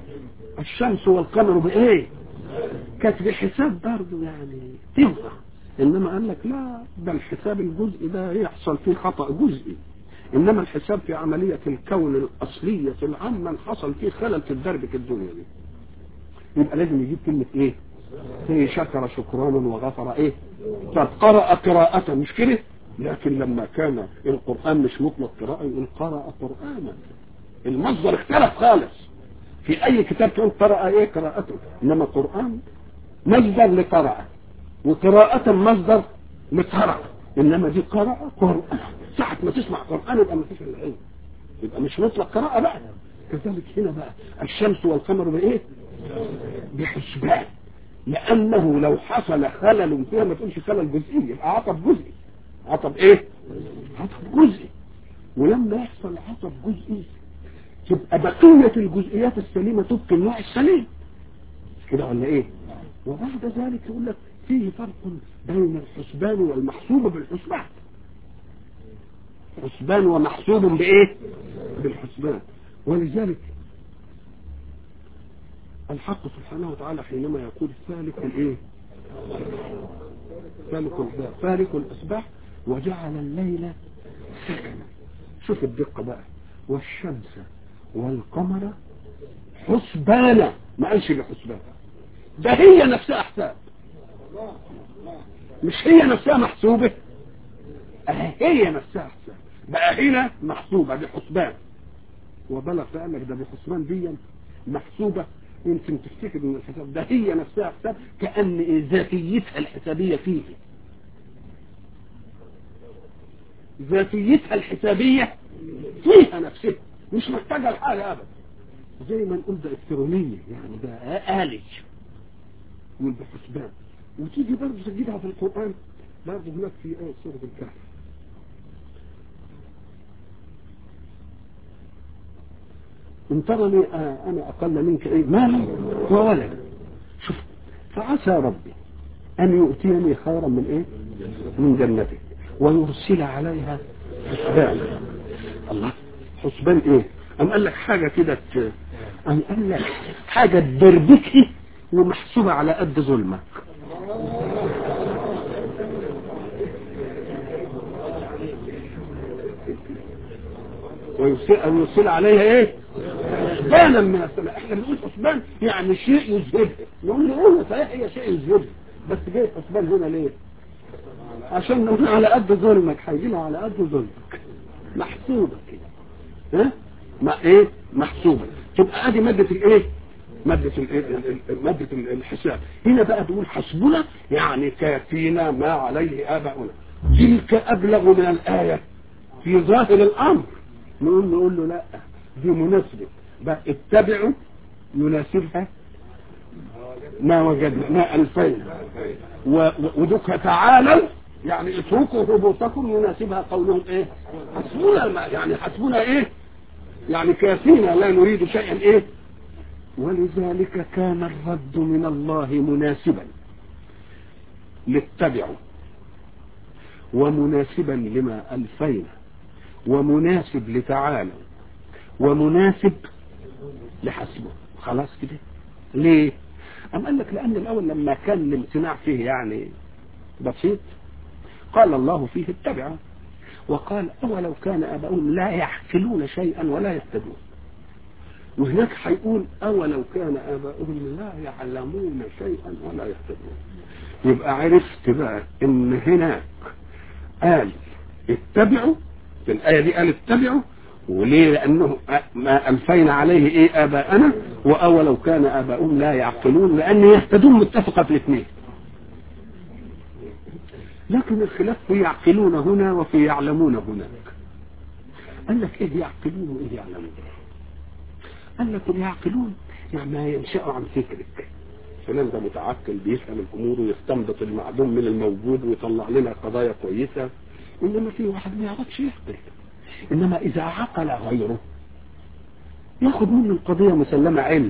Speaker 2: الشمس والقمر بإيه كانت بحساب برضه يعني تنفع انما قال لك لا ده الحساب الجزئي ده يحصل فيه خطأ جزئي انما الحساب في عملية الكون الاصلية العامة حصل فيه خلل في الدرجة الدنيا دي يبقى لازم يجيب كلمة ايه في شكر شكرانا وغفر ايه طب قرأ قراءة مش كده لكن لما كان القرآن مش مطلق قراءة يقول قرأ قرآنا المصدر اختلف خالص في اي كتاب تقول قرأ ايه قراءته انما قرآن مصدر لقراءة وقراءة مصدر لقراءة انما دي قراءة قرآن ساعة ما تسمع قرآن يبقى ما فيش الا ايه يبقى مش مطلق قراءة بقى كذلك هنا بقى الشمس والقمر بايه بحسبان لانه لو حصل خلل فيها ما تقولش خلل جزئي يبقى عطب جزئي عطب ايه عطب جزئي ولما يحصل عطب جزئي تبقى بقية الجزئيات السليمة تبقي النوع السليم كده ولا ايه وبعد ذلك يقول لك فيه فرق بين الحسبان والمحسوب بالحسبان حسبان ومحسوب بايه بالحسبان ولذلك الحق سبحانه وتعالى حينما يقول فالك الايه فالك الاسباح فالك الاسباح وجعل الليل سكنا شوف الدقة بقى والشمس والقمر حسبانا ما قالش بحسبان ده هي نفسها حساب مش هي نفسها محسوبة هي نفسها حساب بقى هنا محسوبة بحسبان وبلغ قال لك ده بحسبان دي محسوبة يمكن تفتكر ان الحساب ده هي نفسها حساب كأن ذاتيتها الحسابية فيه ذاتيتها الحسابية فيها نفسها مش محتاجة لحاجة أبدا زي ما نقول ده إلكترونية يعني ده آلي والبحسبان وتيجي برضه تجدها في القرآن برضه هناك في آية سورة الكهف إن ترني أنا أقل منك إيه مالا وولدا شوف فعسى ربي أن يؤتيني خيرا من إيه من جنته ويرسل عليها حسبان الله حسبان إيه أم قال لك حاجة كده أم قال لك حاجة تدربكي ومحسوبة على قد ظلمك ويرسل, ويرسل عليها ايه حسبانا من السماء احنا بنقول حسبان يعني شيء يذهبها نقول له ايه صحيح هي شيء يذهبها بس جاي حسبان هنا ليه عشان نقول على قد ظلمك هيجي على قد ظلمك محسوبة كده ها ما ايه محسوبة تبقى ادي مادة الايه مادة مادة الحساب هنا بقى بيقول حسبنا يعني كافينا ما عليه آباؤنا تلك أبلغ من الآية في ظاهر الأمر نقول نقول له لا دي مناسبة بقى اتبعوا يناسبها ما وجدنا ما ألفينا ودك تعالوا يعني اتركوا هبوطكم يناسبها قولهم ايه حسبنا يعني حسبنا ايه يعني كافينا لا نريد شيئا ايه ولذلك كان الرد من الله مناسبا لاتبعوا ومناسبا لما ألفينا ومناسب لتعالى ومناسب لحسبه خلاص كده ليه أم قال لك لأن الأول لما كان الامتناع فيه يعني بسيط قال الله فيه اتبعوا وقال أولو كان أباؤهم لا يحكلون شيئا ولا يهتدون وهناك هيقول أولو كان آباؤهم لا يعلمون شيئا ولا يهتدون يبقى عرفت بقى إن هناك قال اتبعوا في الآية دي قال اتبعوا وليه لأنه ما ألفينا عليه إيه آباءنا وأولو كان آباؤهم لا يعقلون لأن يهتدون متفقة في الاثنين لكن الخلاف في يعقلون هنا وفي يعلمون هناك قال لك ايه يعقلون وايه يعلمون قال لك يعقلون يعني ما ينشأ عن فكرك فلان ده متعقل بيفهم الامور ويستنبط المعلوم من الموجود ويطلع لنا قضايا كويسه انما في واحد ما يعرفش يعقل انما اذا عقل غيره ياخد منه القضيه مسلمه علم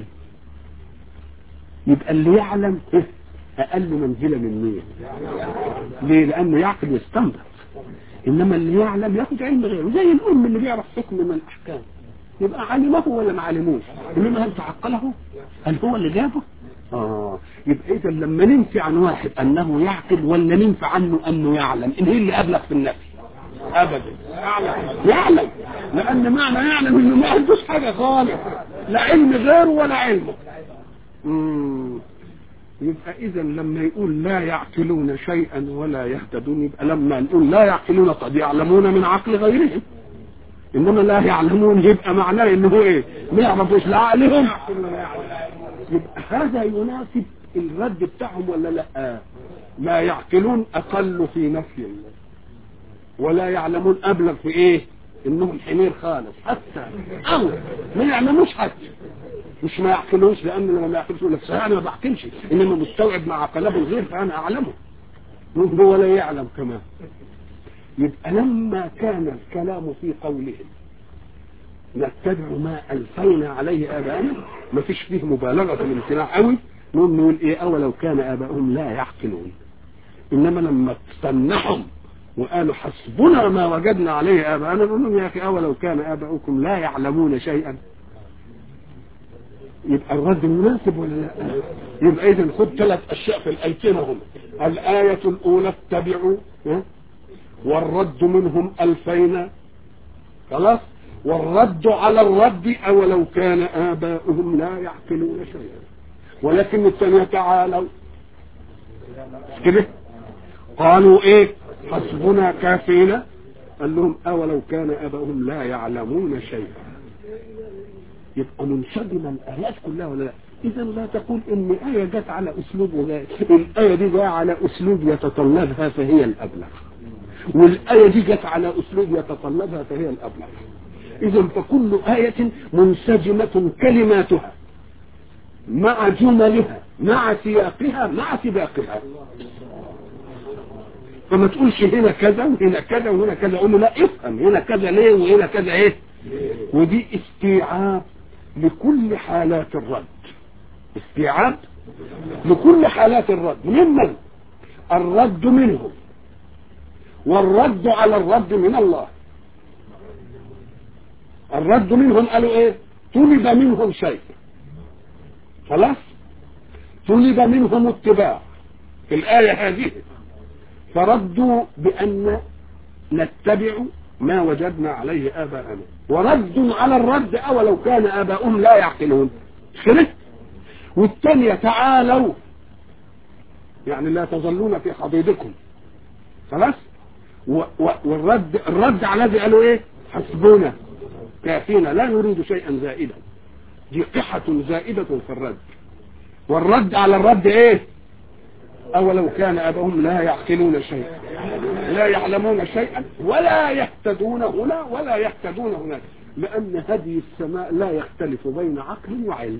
Speaker 2: يبقى اللي يعلم إيه؟ اقل منزله من مين ليه لانه يعقل يستنبط انما اللي يعلم ياخد علم غيره زي الام اللي بيعرف حكم من الاحكام يبقى علمه ولا ما علموش انما هل تعقله هل هو اللي جابه اه يبقى اذا لما ننفي عن واحد انه يعقل ولا ننفي عنه انه يعلم ان هي اللي ابلغ في النفي ابدا يعلم لان معنى يعلم انه ما عندوش حاجه خالص لا علم غيره ولا علمه مم. يبقى اذا لما يقول لا يعقلون شيئا ولا يهتدون يبقى لما نقول لا يعقلون قد يعلمون من عقل غيرهم انما لا يعلمون يبقى معناه انه هو ايه ما يعرفوش لا عقلهم يبقى هذا يناسب الرد بتاعهم ولا لا لا يعقلون اقل في نفي الله ولا يعلمون ابلغ في ايه انهم حمير خالص حتى او ما يعلموش حتى مش ما يعقلوش لان لما ما يعقلوش يقول لك انا ما بعقلش انما مستوعب مع قلب الغير فانا اعلمه هو لا يعلم كمان يبقى لما كان الكلام في قولهم نتبع ما الفينا عليه اباءنا ما فيش فيه مبالغه في الامتناع قوي نقوم نقول ايه اولو كان اباؤهم لا يعقلون انما لما تستنحهم وقالوا حسبنا ما وجدنا عليه اباءنا نقول لهم يا اخي اولو كان اباؤكم لا يعلمون شيئا يبقى الرد مناسب ولا لا يبقى اذا خد ثلاث اشياء في الايتين هم الايه الاولى اتبعوا والرد منهم الفينا خلاص والرد على الرد اولو كان اباؤهم لا يعقلون شيئا ولكن الثانيه تعالوا كده قالوا ايه حسبنا كافينا قال لهم اولو كان اباؤهم لا يعلمون شيئا يبقى منسجمة الآيات كلها ولا لا إذا لا تقول إن آية جت على أسلوب ولا الآية دي جاية على أسلوب يتطلبها فهي الأبلغ والآية دي جت على أسلوب يتطلبها فهي الأبلغ إذا فكل آية منسجمة كلماتها مع جملها مع سياقها مع سباقها فما تقولش هنا كذا وهنا كذا وهنا كذا قول له لا افهم هنا كذا ليه وهنا كذا ايه ودي استيعاب لكل حالات الرد استيعاب لكل حالات الرد ممن الرد منهم والرد على الرد من الله الرد منهم قالوا ايه طلب منهم شيء خلاص طلب منهم اتباع في الآية هذه فردوا بأن نتبع ما وجدنا عليه آباءنا ورد على الرد أولو كان آباؤهم لا يعقلون كده والثانية تعالوا يعني لا تظلون في حضيضكم خلاص و و والرد الرد على الذي قالوا ايه حسبونا كافينا لا نريد شيئا زائدا دي قحة زائدة في الرد والرد على الرد ايه أولو كان أباهم لا يعقلون شيئا لا يعلمون شيئا ولا يهتدون هنا ولا يهتدون هناك لأن هدي السماء لا يختلف بين عقل وعلم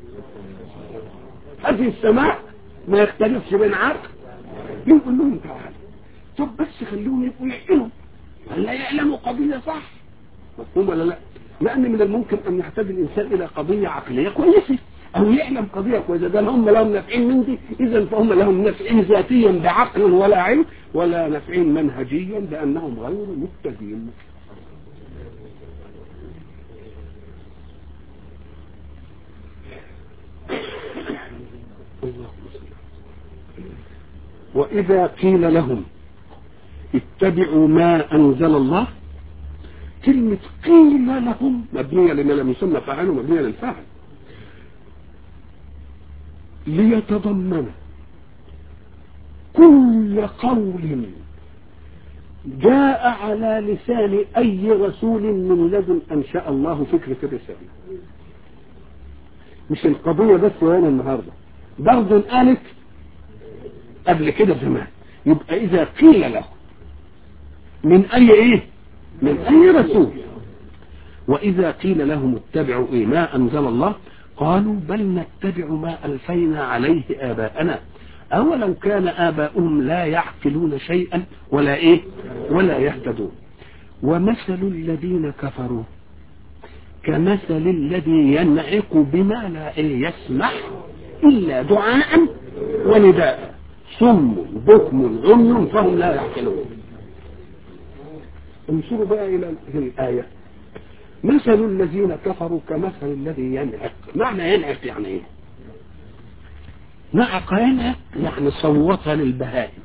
Speaker 2: هدي السماء ما يختلفش بين عقل يقول لهم تعالى طب بس خليهم يبقوا يعقلوا ولا يعلموا قضية صح مفهوم ولا لا لأن من الممكن أن يحتاج الإنسان إلى قضية عقلية كويسة أو يعلم قضية كويسة ده هم لهم نافعين من دي إذا فهم لهم نفعين ذاتيا بعقل ولا علم ولا نفعين منهجيا لأنهم غير مهتدين وإذا قيل لهم اتبعوا ما أنزل الله كلمة قيل لهم مبنية لما لم يسمى فاعل ومبنية للفاعل ليتضمن كل قول جاء على لسان أي رسول من لدن أنشأ الله فكرة الرسالة مش القضية بس وين النهاردة برضه قالت قبل كده زمان يبقى إذا قيل له من أي إيه من أي رسول وإذا قيل لهم اتبعوا إيه ما أنزل الله قالوا بل نتبع ما ألفينا عليه آباءنا أولو كان آباؤهم لا يعقلون شيئا ولا إيه ولا يهتدون ومثل الذين كفروا كمثل الذي ينعق بما لا إيه يسمع إلا دعاء ونداء صم بكم عمي فهم لا يعقلون انظروا بقى إلى الآية مثل الذين كفروا كمثل الذي ينعق معنى ينعق يعني ايه نعق هنا يعني صوتها للبهائم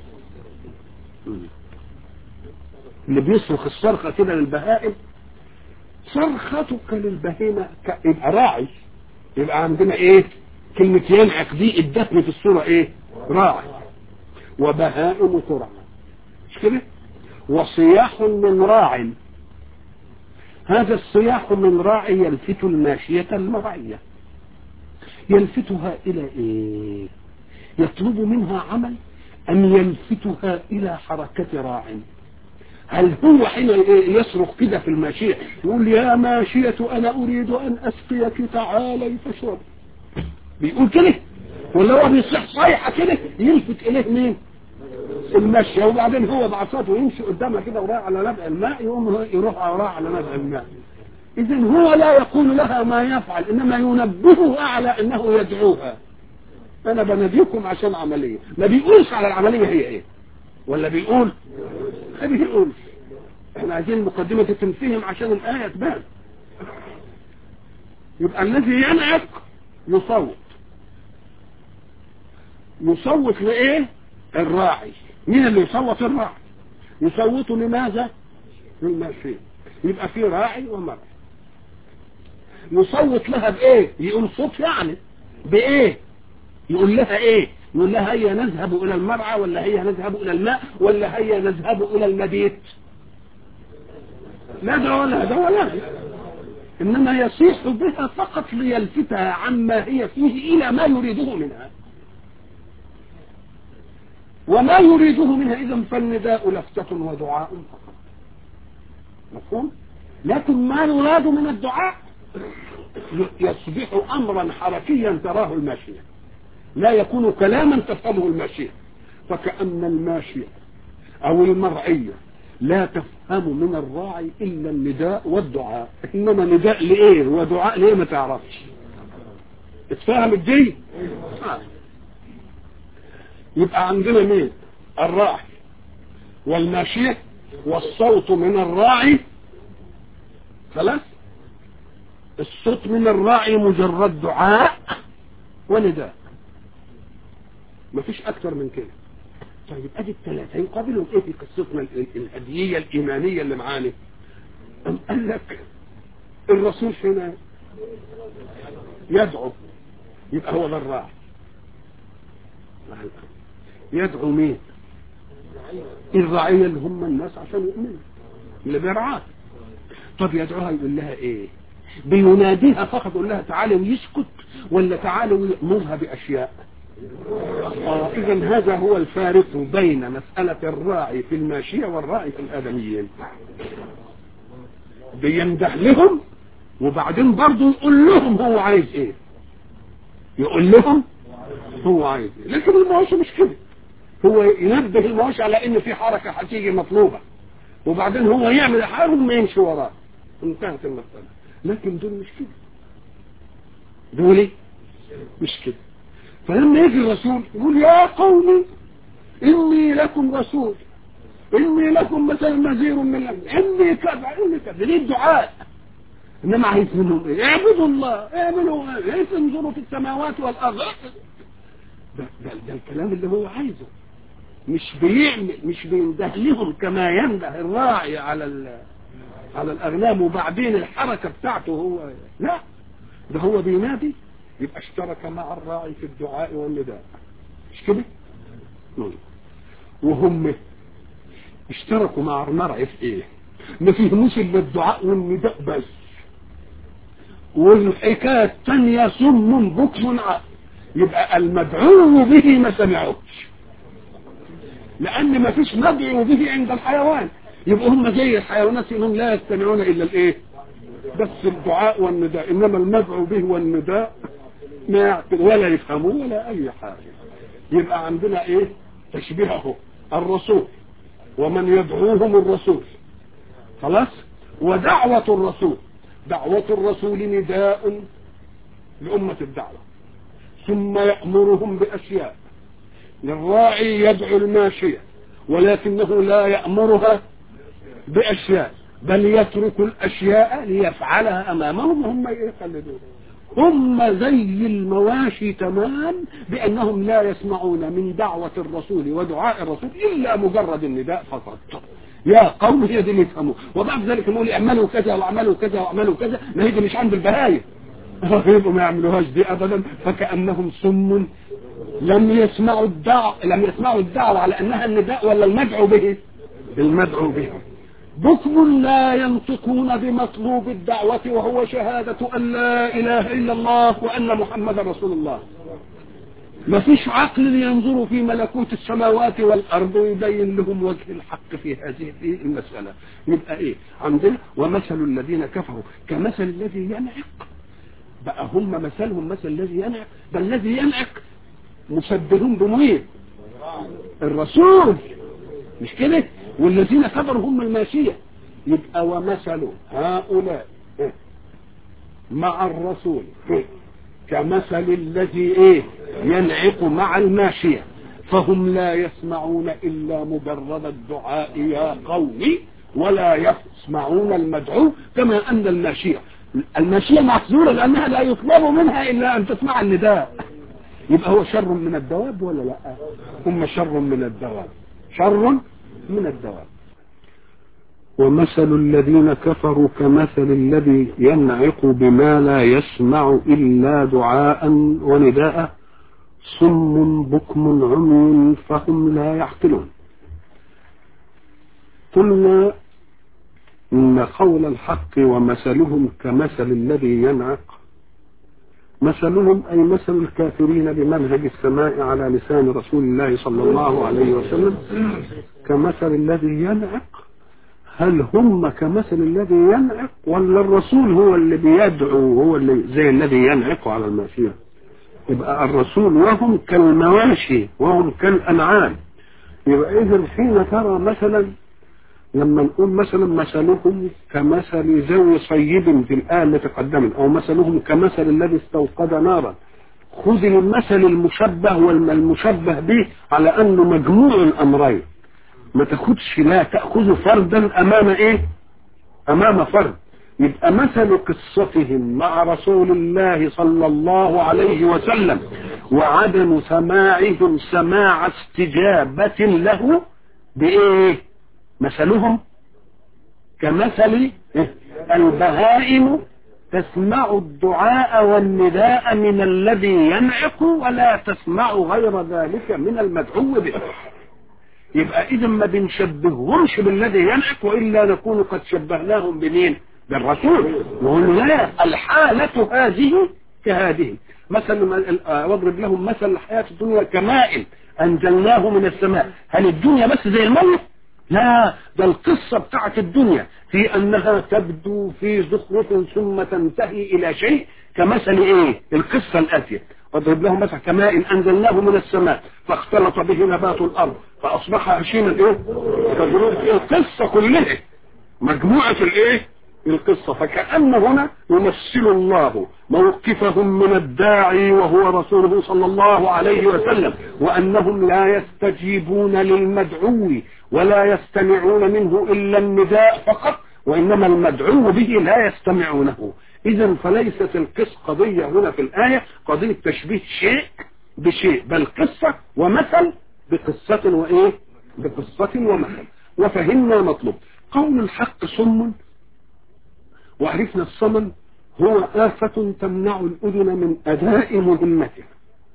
Speaker 2: اللي بيصرخ الصرخة كده للبهائم صرختك للبهيمة ك- يبقى راعي يبقى عندنا ايه كلمة ينعق دي ادتني في الصورة ايه راعي وبهائم ترعى مش كده وصياح من راع هذا الصياح من راعي يلفت الماشية المرعية يلفتها إلى إيه يطلب منها عمل أم يلفتها إلى حركة راع هل هو حين يصرخ كده في الماشية يقول يا ماشية أنا أريد أن أسقيك تعالي فاشرب بيقول كده ولا هو بيصيح صيحة كده يلفت إليه مين المشي وبعدين هو بعصاته يمشي قدامها كده وراء على نبع الماء يقوم هو يروح وراء على نبع الماء إذا هو لا يقول لها ما يفعل إنما ينبهها على أنه يدعوها أنا بناديكم عشان عملية ما بيقولش على العملية هي إيه ولا بيقول ما بيقولش احنا عايزين المقدمة تنفهم عشان الآية تبان يبقى الذي ينعق يصوت يصوت لإيه الراعي مين اللي يصوت الراعي يصوت لماذا للماشية يبقى في راعي ومرعي يصوت لها بايه يقول صوت يعني بايه يقول لها ايه يقول لها هيا نذهب الى المرعى ولا هيا نذهب الى الماء ولا هيا نذهب الى المبيت لا ده ولا ده ولا ده انما يصيح بها فقط ليلفتها عما هي فيه الى ما يريده منها وما يريده منها اذا فالنداء لفتة ودعاء فقط مفهوم لكن ما يراد من الدعاء يصبح امرا حركيا تراه الماشية لا يكون كلاما تفهمه الماشية فكأن الماشية او المرعية لا تفهم من الراعي الا النداء والدعاء انما نداء لايه ودعاء ليه ما تعرفش اتفهم الدين آه. يبقى عندنا مين الراعي والماشية والصوت من الراعي خلاص الصوت من الراعي مجرد دعاء ونداء مفيش اكتر من كده طيب ادي الثلاثه يقابلهم ايه في قصتنا الهديه الايمانيه اللي معانا ام قال لك الرسول هنا يدعو يبقى هو ده الراعي يدعو مين الرعية اللي هم الناس عشان يؤمنوا اللي بيرعاه طب يدعوها يقول لها ايه بيناديها فقط يقول لها تعالوا ويسكت ولا تعالوا يأمرها بأشياء آه إذا هذا هو الفارق بين مسألة الراعي في الماشية والراعي في الآدميين بيمدح لهم وبعدين برضه يقول لهم هو عايز ايه يقول لهم هو عايز ايه لكن المواشي مش كده هو ينبه المواشي على ان في حركة هتيجي مطلوبة وبعدين هو يعمل حاجة وما يمشي وراه انتهت المسألة لكن دول مش كده دول ايه مش كده فلما يجي الرسول يقول يا قومي اني لكم رسول اني لكم مثل نذير من الأمن. اني كذا اني كذا ليه الدعاء انما عايز منهم ايه اعبدوا الله اعملوا ايه انظروا في السماوات والارض ده, ده, ده الكلام اللي هو عايزه مش بيعمل مش بينده لهم كما ينده الراعي على على الاغنام وبعدين الحركه بتاعته هو لا ده هو بينادي يبقى اشترك مع الراعي في الدعاء والنداء مش كده وهم اشتركوا مع المرعي في ايه ما فيهموش الا الدعاء والنداء بس والحكايه الثانيه صم بكم عقل يبقى المدعو به ما سمعوش لان ما فيش مدعو به عند الحيوان يبقوا هم زي الحيوانات انهم لا يستمعون الا الايه بس الدعاء والنداء انما المدعو به والنداء ما يعقل ولا يفهمون ولا اي حاجه يبقى عندنا ايه تشبيهه الرسول ومن يدعوهم الرسول خلاص ودعوة الرسول دعوة الرسول نداء لأمة الدعوة ثم يأمرهم بأشياء للراعي يدعو الماشية ولكنه لا يأمرها بأشياء بل يترك الأشياء ليفعلها أمامهم وهم يقلدون هم زي المواشي تمام بأنهم لا يسمعون من دعوة الرسول ودعاء الرسول إلا مجرد النداء فقط يا قوم هي دي اللي يفهموا وبعد ذلك يقول اعملوا كذا واعملوا كذا واعملوا كذا ما هي دي مش عند البهايم يبقوا ما يعملوهاش دي ابدا فكانهم سم لم يسمعوا الدعوة لم يسمعوا الدعوة على انها النداء ولا المدعو به المدعو به بكم لا ينطقون بمطلوب الدعوة وهو شهادة أن لا إله إلا الله وأن محمد رسول الله ما فيش عقل ينظر في ملكوت السماوات والأرض ويبين لهم وجه الحق في هذه المسألة يبقى إيه عندنا ومثل الذين كفروا كمثل الذي ينعق بقى هم مثلهم مثل الذي ينعق ده الذي ينعق مسبرون بمين الرسول مش كده والذين كفروا هم الماشية يبقى ومثل هؤلاء مع الرسول كمثل الذي ايه ينعق مع الماشية فهم لا يسمعون إلا مجرد الدعاء يا قومي ولا يسمعون المدعو كما أن الماشية الماشية محظورة لأنها لا يطلب منها إلا أن تسمع النداء يبقى هو شر من الدواب ولا لا هم شر من الدواب شر من الدواب ومثل الذين كفروا كمثل الذي ينعق بما لا يسمع إلا دعاء ونداء صم بكم عمي فهم لا يعقلون قلنا إن قول الحق ومثلهم كمثل الذي ينعق مثلهم أي مثل الكافرين بمنهج السماء على لسان رسول الله صلى الله عليه وسلم كمثل الذي ينعق هل هم كمثل الذي ينعق ولا الرسول هو اللي بيدعو هو اللي زي الذي ينعق على الماشية يبقى الرسول وهم كالمواشي وهم كالأنعام يبقى إذا حين ترى مثلا لما نقول مثلا مثلهم كمثل ذوي صيب في الآية التي تقدمت أو مثلهم كمثل الذي استوقد نارا خذ المثل المشبه والمشبه به على أنه مجموع الأمرين ما تاخدش لا تأخذ فردا أمام إيه أمام فرد يبقى مثل قصتهم مع رسول الله صلى الله عليه وسلم وعدم سماعهم سماع استجابة له بإيه مثلهم كمثل البهائم تسمع الدعاء والنداء من الذي ينعق ولا تسمع غير ذلك من المدعو به يبقى اذا ما بنشبههمش بالذي ينعق والا نكون قد شبهناهم بمين بالرسول وقلنا لا الحالة هذه كهذه مثلا واضرب لهم مثل الحياة الدنيا كماء انزلناه من السماء هل الدنيا بس زي الموت لا ده القصة بتاعت الدنيا في انها تبدو في زخرف ثم تنتهي الى شيء كمثل ايه القصة الاتية واضرب لهم مثل كماء انزلناه من السماء فاختلط به نبات الارض فاصبح هشيما ايه القصة كلها مجموعة الايه القصة فكأن هنا يمثل الله موقفهم من الداعي وهو رسوله صلى الله عليه وسلم وأنهم لا يستجيبون للمدعو ولا يستمعون منه إلا النداء فقط وإنما المدعو به لا يستمعونه إذا فليست القصة قضية هنا في الآية قضية تشبيه شيء بشيء بل قصة ومثل بقصة وإيه بقصة ومثل وفهمنا مطلوب قول الحق صم وعرفنا الصمم هو آفة تمنع الأذن من أداء مهمتها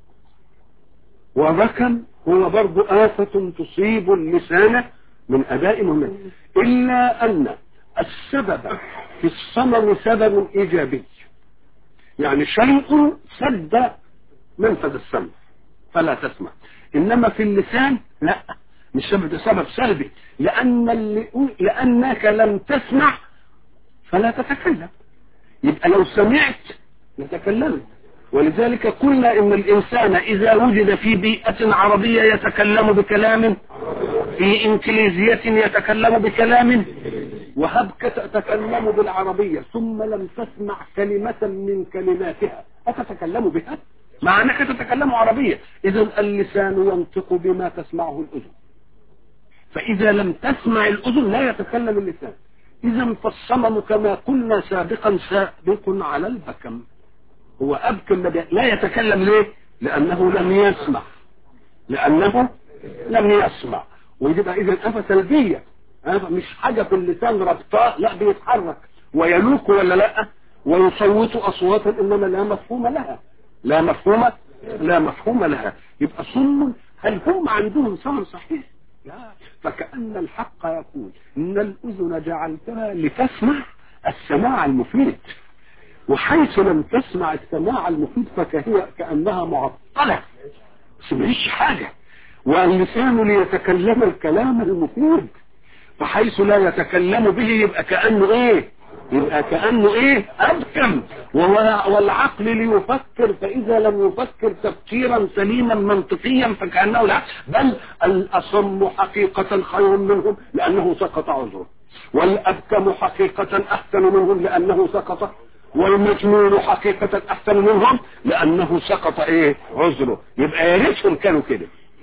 Speaker 2: والركم هو برضو آفة تصيب اللسان من أداء مهمته إلا أن السبب في الصمم سبب إيجابي يعني شيء سد منفذ السمع فلا تسمع إنما في اللسان لا مش سبب ده سبب سلبي لأن اللي لأنك لم تسمع فلا تتكلم يبقى لو سمعت لتكلمت ولذلك قلنا ان الانسان اذا وجد في بيئة عربية يتكلم بكلام في انكليزية يتكلم بكلام وهبك تتكلم بالعربية ثم لم تسمع كلمة من كلماتها أتتكلم بها مع انك تتكلم عربية اذا اللسان ينطق بما تسمعه الاذن فاذا لم تسمع الاذن لا يتكلم اللسان اذا فالصمم كما قلنا سابقا سابق على البكم هو أبكم لا يتكلم ليه لأنه لم يسمع لأنه لم يسمع ويبقى إذا أفة سلبية أفة مش حاجة في اللسان ربطاء لا بيتحرك ويلوك ولا لا ويصوت أصواتا إنما لا مفهوم لها لا مفهوم لا مفهوم لها يبقى صم هل هم عندهم سمع صحيح لا فكأن الحق يقول إن الأذن جعلتها لتسمع السماع المفيد وحيث لم تسمع السماع المفيد فهي كأنها معطلة سمعش حاجة واللسان ليتكلم الكلام المفيد فحيث لا يتكلم به يبقى كأنه ايه يبقى كأنه ايه أبكم والعقل ليفكر فإذا لم يفكر تفكيرا سليما منطقيا فكأنه لا بل الأصم حقيقة خير منهم لأنه سقط عذره والأبكم حقيقة أحسن منهم لأنه سقط والمجنون حقيقة أحسن منهم لأنه سقط إيه عذره يبقى يا ريتهم كانوا كده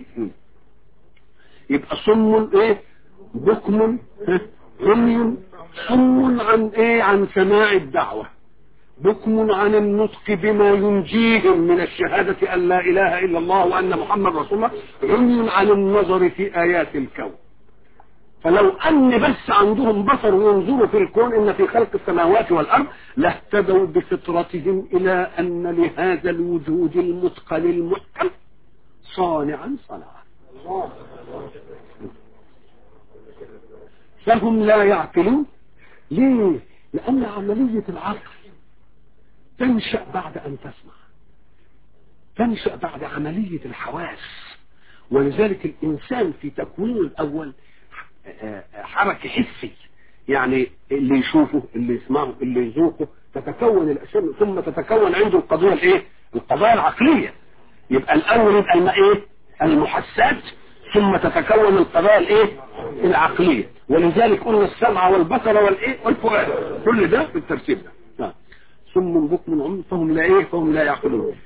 Speaker 2: يبقى صم إيه بكم عمي صم عن إيه عن سماع الدعوة بكم عن النطق بما ينجيهم من الشهادة أن لا إله إلا الله وأن محمد رسول الله عمي عن النظر في آيات الكون فلو أن بس عندهم بصر وينظروا في الكون إن في خلق السماوات والأرض لاهتدوا بفطرتهم إلى أن لهذا الوجود المتقن المحكم صانعا صنعا فهم لا يعقلون ليه؟ لأن عملية العقل تنشأ بعد أن تسمع تنشأ بعد عملية الحواس ولذلك الإنسان في تكوينه الأول حركة حسي يعني اللي يشوفه اللي يسمعه اللي يذوقه تتكون الاشياء ثم تتكون عنده القضيه الايه القضايا العقليه يبقى الاول يبقى الم... ايه المحسات ثم تتكون القضايا الايه العقليه ولذلك قلنا السمع والبصر والايه والفؤاد كل ده في الترتيب ده ثم بكم عم فهم لا ايه فهم لا يعقلون